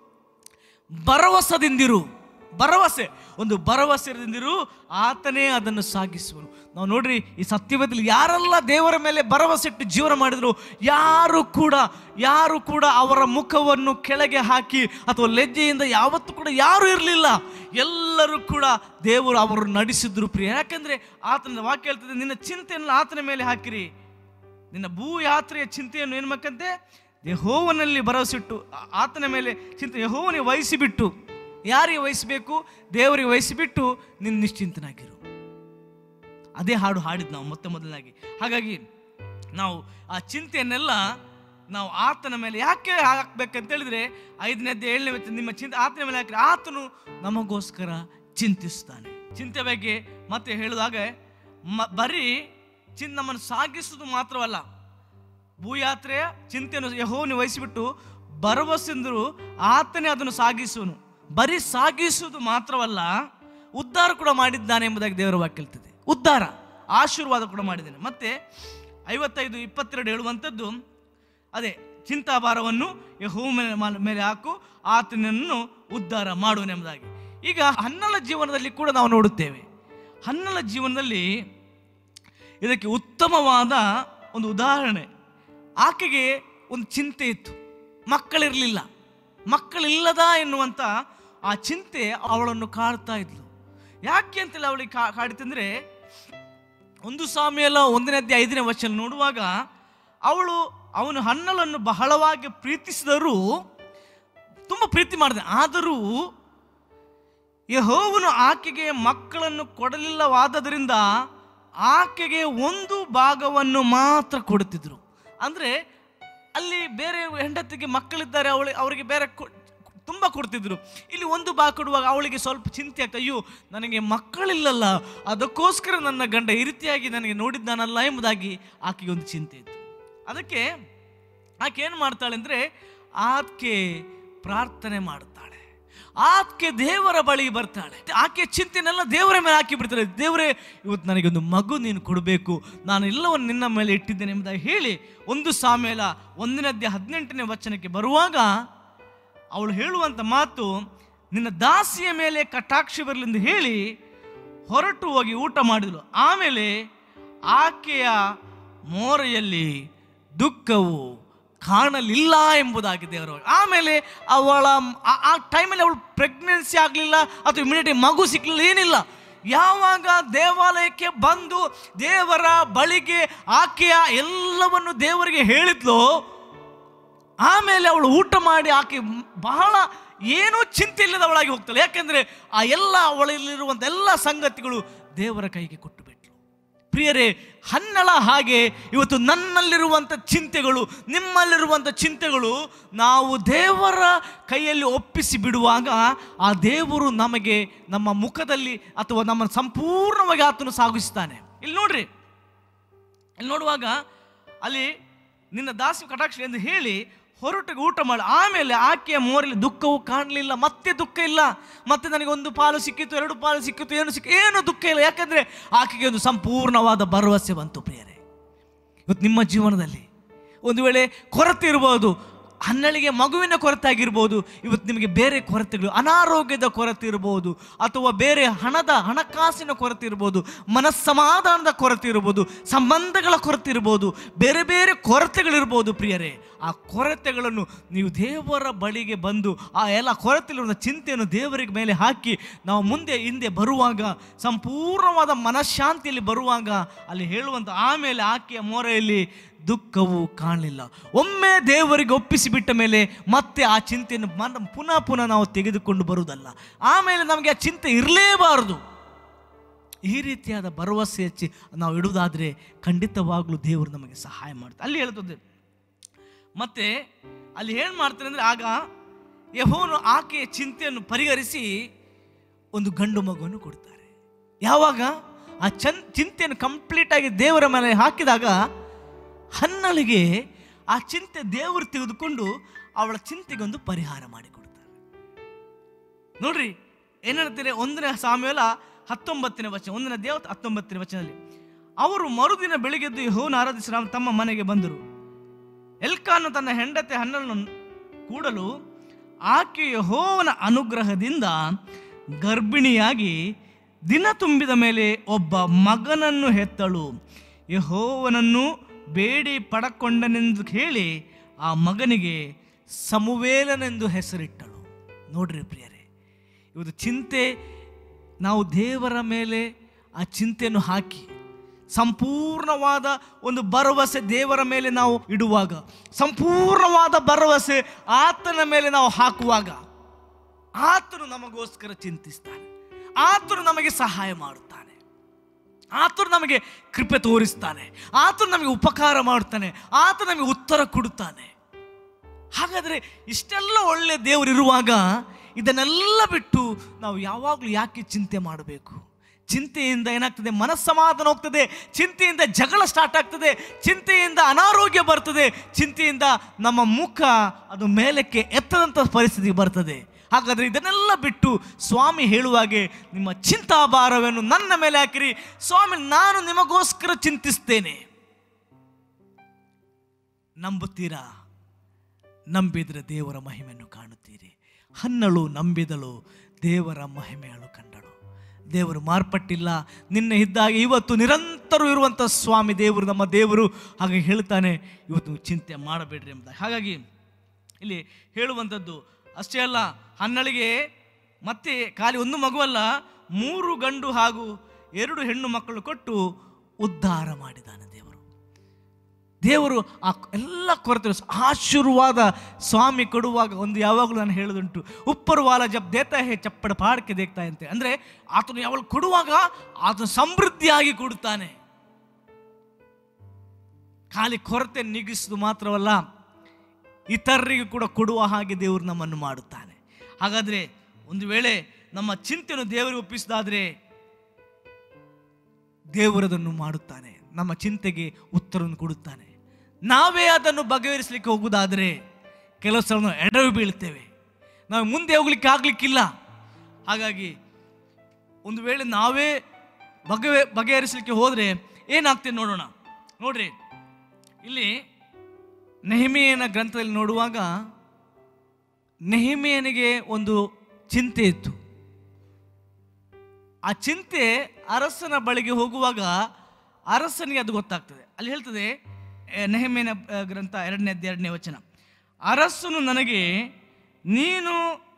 ಭರವಸದಿಂದಿರು ಭರವಸೆ ಒಂದು ಭರವಸೆದಿಂದಿರು ಆತನೇ ಅದನ್ನು ಸಾಗಿಸುವನು ನಾವು ನೋಡ್ರಿ ಈ ಸತ್ಯವೇದಲ್ಲಿ ಯಾರೆಲ್ಲ ದೇವರ ಮೇಲೆ ಭರವಸೆ ಇಟ್ಟು ಜೀವನ ಮಾಡಿದ್ರು ಯಾರು ಕೂಡ ಯಾರು ಕೂಡ ಅವರ ಮುಖವನ್ನು ಕೆಳಗೆ ಹಾಕಿ ಅಥವಾ ಲಜ್ಜೆಯಿಂದ ಯಾವತ್ತೂ ಕೂಡ ಯಾರು ಇರಲಿಲ್ಲ ಎಲ್ಲರೂ ಕೂಡ ದೇವರು ಅವರು ನಡೆಸಿದ್ರು ಪ್ರಿಯ ಯಾಕೆಂದ್ರೆ ಆತನ ವಾಕ್ಯ ಹೇಳ್ತದೆ ನಿನ್ನ ಚಿಂತೆಯನ್ನು ಆತನ ಮೇಲೆ ಹಾಕಿರಿ ನಿನ್ನ ಭೂ ಯಾತ್ರೆಯ ಚಿಂತೆಯನ್ನು ಏನು ಬೇಕಂತೆ ಯಹೋವನಲ್ಲಿ ಭರವಸೆಟ್ಟು ಆ- ಆತನ ಮೇಲೆ ಚಿಂತೆ ಯಹೋವನಿಗೆ ವಹಿಸಿಬಿಟ್ಟು ಯಾರಿಗೆ ವಹಿಸಬೇಕು ದೇವರಿಗೆ ವಹಿಸಿಬಿಟ್ಟು ನಿನ್ನ ನಿಶ್ಚಿಂತನಾಗಿರು ಅದೇ ಹಾಡು ಹಾಡಿದ್ ನಾವು ಮೊತ್ತ ಮೊದಲನಾಗಿ ಹಾಗಾಗಿ ನಾವು ಆ ಚಿಂತೆಯನ್ನೆಲ್ಲ ನಾವು ಆತನ ಮೇಲೆ ಯಾಕೆ ಹಾಕ್ಬೇಕಂತ ಹೇಳಿದ್ರೆ ಐದನೇ ಅಧ್ಯಾಯ ಏಳನೇ ವಚನ ನಿಮ್ಮ ಚಿಂತೆ ಆತನ ಮೇಲೆ ಹಾಕಿದ್ರೆ ಆತನು ನಮಗೋಸ್ಕರ ಚಿಂತಿಸ್ತಾನೆ ಚಿಂತೆ ಬಗ್ಗೆ ಮತ್ತೆ ಹೇಳಿದಾಗ ಮ ಬರೀ ಚಿನ್ ನಮ್ಮನ್ನು ಸಾಗಿಸುವುದು ಮಾತ್ರವಲ್ಲ ಭೂಯಾತ್ರೆಯ ಚಿಂತೆಯನ್ನು ಯಹೋವನು ವಹಿಸಿಬಿಟ್ಟು ಭರವಸೆಂದರು ಆತನೇ ಅದನ್ನು ಸಾಗಿಸುವನು ಬರೀ ಸಾಗಿಸುವುದು ಮಾತ್ರವಲ್ಲ ಉದ್ಧಾರ ಕೂಡ ಮಾಡಿದ್ದಾನೆ ಎಂಬುದಾಗಿ ದೇವರ ವಾಕ್ಯ ಹೇಳ್ತದೆ ಉದ್ಧಾರ ಆಶೀರ್ವಾದ ಕೂಡ ಮಾಡಿದ್ದಾನೆ ಮತ್ತೆ ಐವತ್ತೈದು ಇಪ್ಪತ್ತೆರಡು ಹೇಳುವಂಥದ್ದು ಅದೇ ಚಿಂತಾಭಾರವನ್ನು ಯಹೋವ ಮೇಲೆ ಮಾಲ್- ಮೇಲೆ ಹಾಕು ಆತನನ್ನು ಉದ್ಧಾರ ಮಾಡುವನೆಂಬುದಾಗಿ ಈಗ ಹನ್ನಲ ಜೀವನದಲ್ಲಿ ಕೂಡ ನಾವು ನೋಡುತ್ತೇವೆ ಹನ್ನಲ ಜೀವನದಲ್ಲಿ ಇದಕ್ಕೆ ಉತ್ತಮವಾದ ಒಂದು ಉದಾಹರಣೆ ಆಕೆಗೆ ಒಂದು ಚಿಂತೆ ಇತ್ತು ಮಕ್ಕಳಿರಲಿಲ್ಲ ಮಕ್ಕಳಿಲ್ಲದ ಎನ್ನುವಂಥ ಆ ಚಿಂತೆ ಅವಳನ್ನು ಕಾಡ್ತಾ ಇದ್ಲು ಯಾಕೆ ಅಂತೇಳಿ ಅವಳಿಗೆ ಕಾ ಕಾಡಿತಂದ್ರೆ ಒಂದು ಸಾಮಿಯಲ್ಲ ಒಂದನೇ ಅಧ್ಯಾಯ ಐದನೇ ವಚನ ನೋಡುವಾಗ ಅವಳು ಅವನು ಹನ್ನಲನ್ನು ಬಹಳವಾಗಿ ಪ್ರೀತಿಸಿದರೂ ತುಂಬ ಪ್ರೀತಿ ಮಾಡಿದೆ ಆದರೂ ಯಹೋವನು ಆಕೆಗೆ ಮಕ್ಕಳನ್ನು ಕೊಡಲಿಲ್ಲವಾದ್ದರಿಂದ ಆಕೆಗೆ ಒಂದು ಭಾಗವನ್ನು ಮಾತ್ರ ಕೊಡುತ್ತಿದ್ರು ಅಂದರೆ ಅಲ್ಲಿ ಬೇರೆ ಹೆಂಡತಿಗೆ ಮಕ್ಕಳಿದ್ದಾರೆ ಅವಳಿ ಅವರಿಗೆ ಬೇರೆ ಕೊ- ತುಂಬ ಕೊಡ್ತಿದ್ರು ಇಲ್ಲಿ ಒಂದು ಬಾ ಕೊಡುವಾಗ ಅವಳಿಗೆ ಸ್ವಲ್ಪ ಚಿಂತೆ ಆಗ್ತದೆ ಅಯ್ಯೋ ನನಗೆ ಮಕ್ಕಳಿಲ್ಲಲ್ಲ ಅದಕ್ಕೋಸ್ಕರ ನನ್ನ ಗಂಡ ಈ ರೀತಿಯಾಗಿ ನನಗೆ ನೋಡಿದ್ದಾನಲ್ಲ ಎಂಬುದಾಗಿ ಆಕೆಗೆ ಒಂದು ಚಿಂತೆ ಇತ್ತು ಅದಕ್ಕೆ ಆಕೆ ಏನು ಮಾಡ್ತಾಳೆ ಅಂದರೆ ಆಕೆ ಪ್ರಾರ್ಥನೆ ಮಾಡ್ತಾಳೆ ಆಕೆ ದೇವರ ಬಳಿ ಬರ್ತಾಳೆ ಆಕೆ ಚಿಂತೆನೆಲ್ಲ ದೇವರ ಮೇಲೆ ಹಾಕಿ ಬಿಡ್ತಾಳೆ ದೇವರೇ ಇವತ್ತು ನನಗೊಂದು ಮಗು ನೀನು ಕೊಡಬೇಕು ನಾನು ಎಲ್ಲವನ್ನು ನಿನ್ನ ಮೇಲೆ ಇಟ್ಟಿದ್ದೇನೆ ಎಂಬುದಾಗಿ ಹೇಳಿ ಒಂದು ಸಾಮೇಲ ಒಂದನೇ ಹದಿನೆಂಟನೇ ವಚನಕ್ಕೆ ಬರುವಾಗ ಅವಳು ಹೇಳುವಂಥ ಮಾತು ನಿನ್ನ ದಾಸಿಯ ಮೇಲೆ ಕಟಾಕ್ಷಿ ಬರಲೆಂದು ಹೇಳಿ ಹೊರಟು ಹೋಗಿ ಊಟ ಮಾಡಿದಳು ಆಮೇಲೆ ಆಕೆಯ ಮೋರೆಯಲ್ಲಿ ದುಃಖವು ಕಾಣಲಿಲ್ಲ ಎಂಬುದಾಗಿ ದೇವರು ಆಮೇಲೆ ಅವಳ ಆ- ಆ ಟೈಮಲ್ಲಿ ಅವಳು ಪ್ರೆಗ್ನೆನ್ಸಿ ಆಗಲಿಲ್ಲ ಅಥವಾ ಇಮಿಡಿಯೇಟ್ ಮಗು ಸಿಕ್ಕಲಿಲ್ಲ ಏನಿಲ್ಲ ಯಾವಾಗ ದೇವಾಲಯಕ್ಕೆ ಬಂದು ದೇವರ ಬಳಿಗೆ ಆಕೆಯ ಎಲ್ಲವನ್ನು ದೇವರಿಗೆ ಹೇಳಿದ್ಲೋ ಆಮೇಲೆ ಅವಳು ಊಟ ಮಾಡಿ ಆಕೆ ಬಹಳ ಏನೂ ಚಿಂತೆ ಇಲ್ಲದವಳಾಗಿ ಹೋಗ್ತಾಳೆ ಯಾಕೆಂದರೆ ಆ ಎಲ್ಲ ಅವಳಲ್ಲಿರುವಂಥ ಎಲ್ಲ ಸಂಗತಿಗಳು ದೇವರ ಕೈಗೆ ಕೊಟ್ಟು ಬಿಟ್ಲು ಪ್ರಿಯರೇ ಹನ್ನಳ ಹಾಗೆ ಇವತ್ತು ನನ್ನಲ್ಲಿರುವಂಥ ಚಿಂತೆಗಳು ನಿಮ್ಮಲ್ಲಿರುವಂಥ ಚಿಂತೆಗಳು ನಾವು ದೇವರ ಕೈಯಲ್ಲಿ ಒಪ್ಪಿಸಿ ಬಿಡುವಾಗ ಆ ದೇವರು ನಮಗೆ ನಮ್ಮ ಮುಖದಲ್ಲಿ ಅಥವಾ ನಮ್ಮ ಸಂಪೂರ್ಣವಾಗಿ ಆತನು ಸಾಗಿಸ್ತಾನೆ ಇಲ್ಲಿ ನೋಡ್ರಿ ಇಲ್ಲಿ ನೋಡುವಾಗ ಅಲ್ಲಿ ನಿನ್ನ ದಾಸಿ ಕಟಾಕ್ಷ ಎಂದು ಹೇಳಿ ಹೊರಟಿಗೆ ಊಟ ಮಾಡಿ ಆಮೇಲೆ ಆಕೆಯ ಮೋರಲ್ಲಿ ದುಃಖವು ಕಾಣಲಿಲ್ಲ ಮತ್ತೆ ದುಃಖ ಇಲ್ಲ ಮತ್ತೆ ನನಗೆ ಒಂದು ಪಾಲು ಸಿಕ್ಕಿತು ಎರಡು ಪಾಲು ಸಿಕ್ಕಿತು ಏನು ಸಿಕ್ಕ ಏನು ದುಃಖ ಇಲ್ಲ ಯಾಕಂದ್ರೆ ಆಕೆಗೆ ಒಂದು ಸಂಪೂರ್ಣವಾದ ಭರವಸೆ ಬಂತು ಪ್ರಿಯರೇ ಇವತ್ತು ನಿಮ್ಮ ಜೀವನದಲ್ಲಿ ಒಂದು ವೇಳೆ ಕೊರತೆ ಇರ್ಬೋದು ಹನ್ನಳಿಗೆ ಮಗುವಿನ ಕೊರತೆ ಆಗಿರ್ಬೋದು ಇವತ್ತು ನಿಮಗೆ ಬೇರೆ ಕೊರತೆಗಳು ಅನಾರೋಗ್ಯದ ಕೊರತೆ ಇರ್ಬೋದು ಅಥವಾ ಬೇರೆ ಹಣದ ಹಣಕಾಸಿನ ಕೊರತೆ ಇರ್ಬೋದು ಮನಸ್ಸಮಾಧಾನದ ಕೊರತೆ ಇರ್ಬೋದು ಸಂಬಂಧಗಳ ಕೊರತೆ ಇರ್ಬೋದು ಬೇರೆ ಬೇರೆ ಕೊರತೆಗಳಿರ್ಬೋದು ಪ್ರಿಯರೇ ಆ ಕೊರತೆಗಳನ್ನು ನೀವು ದೇವರ ಬಳಿಗೆ ಬಂದು ಆ ಎಲ್ಲ ಕೊರತೆಗಳಿರುವ ಚಿಂತೆಯನ್ನು ದೇವರಿಗೆ ಮೇಲೆ ಹಾಕಿ ನಾವು ಮುಂದೆ ಹಿಂದೆ ಬರುವಾಗ ಸಂಪೂರ್ಣವಾದ ಮನಃಶಾಂತಿಯಲ್ಲಿ ಬರುವಾಗ ಅಲ್ಲಿ ಹೇಳುವಂಥ ಆಮೇಲೆ ಆಕೆಯ ಮೋರೆಯಲ್ಲಿ ದುಃಖವು ಕಾಣಲಿಲ್ಲ ಒಮ್ಮೆ ದೇವರಿಗೆ ಒಪ್ಪಿಸಿ ಬಿಟ್ಟ ಮೇಲೆ ಮತ್ತೆ ಆ ಚಿಂತೆಯನ್ನು ಮನ ಪುನಃ ಪುನಃ ನಾವು ತೆಗೆದುಕೊಂಡು ಬರುವುದಲ್ಲ ಆಮೇಲೆ ನಮಗೆ ಆ ಚಿಂತೆ ಇರಲೇಬಾರದು ಈ ರೀತಿಯಾದ ಭರವಸೆ ಹಚ್ಚಿ ನಾವು ಇಡುವುದಾದರೆ ಖಂಡಿತವಾಗ್ಲೂ ದೇವರು ನಮಗೆ ಸಹಾಯ ಮಾಡ್ತಾರೆ ಅಲ್ಲಿ ಹೇಳ್ತದೆ ಮತ್ತೆ ಅಲ್ಲಿ ಏನು ಮಾಡ್ತಾರೆ ಅಂದರೆ ಆಗ ಯಹೋನು ಆಕೆಯ ಚಿಂತೆಯನ್ನು ಪರಿಹರಿಸಿ ಒಂದು ಗಂಡು ಮಗುವನ್ನು ಕೊಡ್ತಾರೆ ಯಾವಾಗ ಆ ಚನ್ ಚಿಂತೆಯನ್ನು ಕಂಪ್ಲೀಟಾಗಿ ದೇವರ ಮೇಲೆ ಹಾಕಿದಾಗ ಹನ್ನಳಿಗೆ ಆ ಚಿಂತೆ ದೇವರು ತೆಗೆದುಕೊಂಡು ಅವಳ ಚಿಂತೆಗೆ ಒಂದು ಪರಿಹಾರ ಮಾಡಿಕೊಡ್ತಾರೆ ನೋಡ್ರಿ ಏನು ಹೇಳ್ತಾರೆ ಒಂದನೇ ಸಾಮೇಲ ಹತ್ತೊಂಬತ್ತನೇ ವಚನ ಒಂದನೇ ದೇವ ಹತ್ತೊಂಬತ್ತನೇ ವಚನದಲ್ಲಿ ಅವರು ಮರುದಿನ ಬೆಳಿಗ್ಗೆದ್ದು ಯೆಹೋವನ ಆರಾಧಿಸಿ ತಮ್ಮ ಮನೆಗೆ ಬಂದರು ಎಲ್ಕಾನು ತನ್ನ ಹೆಂಡತಿ ಹನ್ನಳನ್ನು ಕೂಡಲು ಆಕೆ ಯೆಹೋವನ ಅನುಗ್ರಹದಿಂದ ಗರ್ಭಿಣಿಯಾಗಿ ದಿನ ತುಂಬಿದ ಮೇಲೆ ಒಬ್ಬ ಮಗನನ್ನು ಹೆತ್ತಳು ಯೆಹೋವನನ್ನು ಬೇಡಿ ಪಡಕೊಂಡನೆಂದು ಹೇಳಿ ಆ ಮಗನಿಗೆ ಸಮುವೇಲನೆಂದು ಹೆಸರಿಟ್ಟಳು ನೋಡ್ರಿ ಪ್ರಿಯರೇ ಇವತ್ತು ಚಿಂತೆ ನಾವು ದೇವರ ಮೇಲೆ ಆ ಚಿಂತೆಯನ್ನು ಹಾಕಿ ಸಂಪೂರ್ಣವಾದ ಒಂದು ಭರವಸೆ ದೇವರ ಮೇಲೆ ನಾವು ಇಡುವಾಗ ಸಂಪೂರ್ಣವಾದ ಭರವಸೆ ಆತನ ಮೇಲೆ ನಾವು ಹಾಕುವಾಗ ಆತನು ನಮಗೋಸ್ಕರ ಚಿಂತಿಸ್ತಾನೆ ಆತನು ನಮಗೆ ಸಹಾಯ ಮಾಡುತ್ತಾನೆ ಆತನು ನಮಗೆ ಕೃಪೆ ತೋರಿಸ್ತಾನೆ ಆತನು ನಮಗೆ ಉಪಕಾರ ಮಾಡುತ್ತಾನೆ ಆತ ನಮಗೆ ಉತ್ತರ ಕೊಡುತ್ತಾನೆ ಹಾಗಾದರೆ ಇಷ್ಟೆಲ್ಲ ಒಳ್ಳೆ ದೇವರು ಇರುವಾಗ ಇದನ್ನೆಲ್ಲ ಬಿಟ್ಟು ನಾವು ಯಾವಾಗಲೂ ಯಾಕೆ ಚಿಂತೆ ಮಾಡಬೇಕು ಚಿಂತೆಯಿಂದ ಏನಾಗ್ತದೆ ಮನಸ್ಸಮಾಧಾನ ಹೋಗ್ತದೆ ಚಿಂತೆಯಿಂದ ಜಗಳ ಸ್ಟಾರ್ಟ್ ಆಗ್ತದೆ ಚಿಂತೆಯಿಂದ ಅನಾರೋಗ್ಯ ಬರ್ತದೆ ಚಿಂತೆಯಿಂದ ನಮ್ಮ ಮುಖ ಅದು ಮೇಲಕ್ಕೆ ಎತ್ತದಂಥ ಪರಿಸ್ಥಿತಿ ಬರ್ತದೆ ಹಾಗಾದರೆ ಇದನ್ನೆಲ್ಲ ಬಿಟ್ಟು ಸ್ವಾಮಿ ಹೇಳುವಾಗೆ ನಿಮ್ಮ ಚಿಂತಾಭಾರವನ್ನು ನನ್ನ ಮೇಲೆ ಹಾಕಿರಿ ಸ್ವಾಮಿ ನಾನು ನಿಮಗೋಸ್ಕರ ಚಿಂತಿಸ್ತೇನೆ ನಂಬುತ್ತೀರಾ ನಂಬಿದರೆ ದೇವರ ಮಹಿಮೆಯನ್ನು ಕಾಣುತ್ತೀರಿ ಹನ್ನಳು ನಂಬಿದಳು ದೇವರ ಮಹಿಮೆಯಳು ಕಂಡಳು ದೇವರು ಮಾರ್ಪಟ್ಟಿಲ್ಲ ನಿನ್ನೆ ಇದ್ದಾಗ ಇವತ್ತು ನಿರಂತರ ಇರುವಂಥ ಸ್ವಾಮಿ ದೇವರು ನಮ್ಮ ದೇವರು ಹಾಗೆ ಹೇಳ್ತಾನೆ ಇವತ್ತು ಚಿಂತೆ ಮಾಡಬೇಡ್ರಿ ಎಂಬುದಾಗಿ ಹಾಗಾಗಿ ಇಲ್ಲಿ ಹೇಳುವಂಥದ್ದು ಅಷ್ಟೇ ಅಲ್ಲ ಹನ್ನಳಿಗೆ ಮತ್ತೆ ಖಾಲಿ ಒಂದು ಮಗುವಲ್ಲ ಮೂರು ಗಂಡು ಹಾಗೂ ಎರಡು ಹೆಣ್ಣು ಮಕ್ಕಳು ಕೊಟ್ಟು ಉದ್ಧಾರ ಮಾಡಿದ್ದಾನೆ ದೇವರು ದೇವರು ಆ ಎಲ್ಲ ಕೊರತೆ ಆಶೀರ್ವಾದ ಸ್ವಾಮಿ ಕೊಡುವಾಗ ಒಂದು ಯಾವಾಗಲೂ ನಾನು ಹೇಳೋದುಂಟು ಉಪ್ಪರು ವಾಲ ಜಬ್ ದೇತಾ ಹೇ ಚಪ್ಪಡ ಪಾಡಕ್ಕೆ ದೇಗ್ತಾ ಅಂತೆ ಅಂದರೆ ಆತನು ಯಾವಾಗ ಕೊಡುವಾಗ ಆತನು ಸಮೃದ್ಧಿಯಾಗಿ ಕೊಡುತ್ತಾನೆ ಖಾಲಿ ಕೊರತೆ ನೀಗಿಸುವುದು ಮಾತ್ರವಲ್ಲ ಇತರರಿಗೂ ಕೂಡ ಕೊಡುವ ಹಾಗೆ ದೇವರು ನಮ್ಮನ್ನು ಮಾಡುತ್ತಾನೆ ಹಾಗಾದರೆ ಒಂದು ವೇಳೆ ನಮ್ಮ ಚಿಂತೆಯನ್ನು ದೇವರಿಗೆ ಒಪ್ಪಿಸಿದಾದರೆ ದೇವರದನ್ನು ಮಾಡುತ್ತಾನೆ ನಮ್ಮ ಚಿಂತೆಗೆ ಉತ್ತರವನ್ನು ಕೊಡುತ್ತಾನೆ ನಾವೇ ಅದನ್ನು ಬಗೆಹರಿಸಲಿಕ್ಕೆ ಹೋಗುವುದಾದರೆ ಕೆಲವು ಸಲ ನಾವು ಎಡವಿ ಬೀಳ್ತೇವೆ ನಾವು ಮುಂದೆ ಹೋಗ್ಲಿಕ್ಕೆ ಆಗ್ಲಿಕ್ಕಿಲ್ಲ ಹಾಗಾಗಿ ಒಂದು ವೇಳೆ ನಾವೇ ಬಗೆ ಬಗೆಹರಿಸಲಿಕ್ಕೆ ಹೋದರೆ ಏನಾಗ್ತದೆ ನೋಡೋಣ ನೋಡ್ರಿ ಇಲ್ಲಿ ನೆಹಿಮೆಯನ ಗ್ರಂಥದಲ್ಲಿ ನೋಡುವಾಗ ನೆಹಿಮೆಯನಿಗೆ ಒಂದು ಚಿಂತೆ ಇತ್ತು ಆ ಚಿಂತೆ ಅರಸನ ಬಳಿಗೆ ಹೋಗುವಾಗ ಅರಸನಿಗೆ ಅದು ಗೊತ್ತಾಗ್ತದೆ ಅಲ್ಲಿ ಹೇಳ್ತದೆ ಆ, ನೆಹಮ್ಯನ ಆ, ಗ್ರಂಥ ಎರಡನೇ ಎರಡನೇ ವಚನ ಅರಸನು ನನಗೆ ನೀನು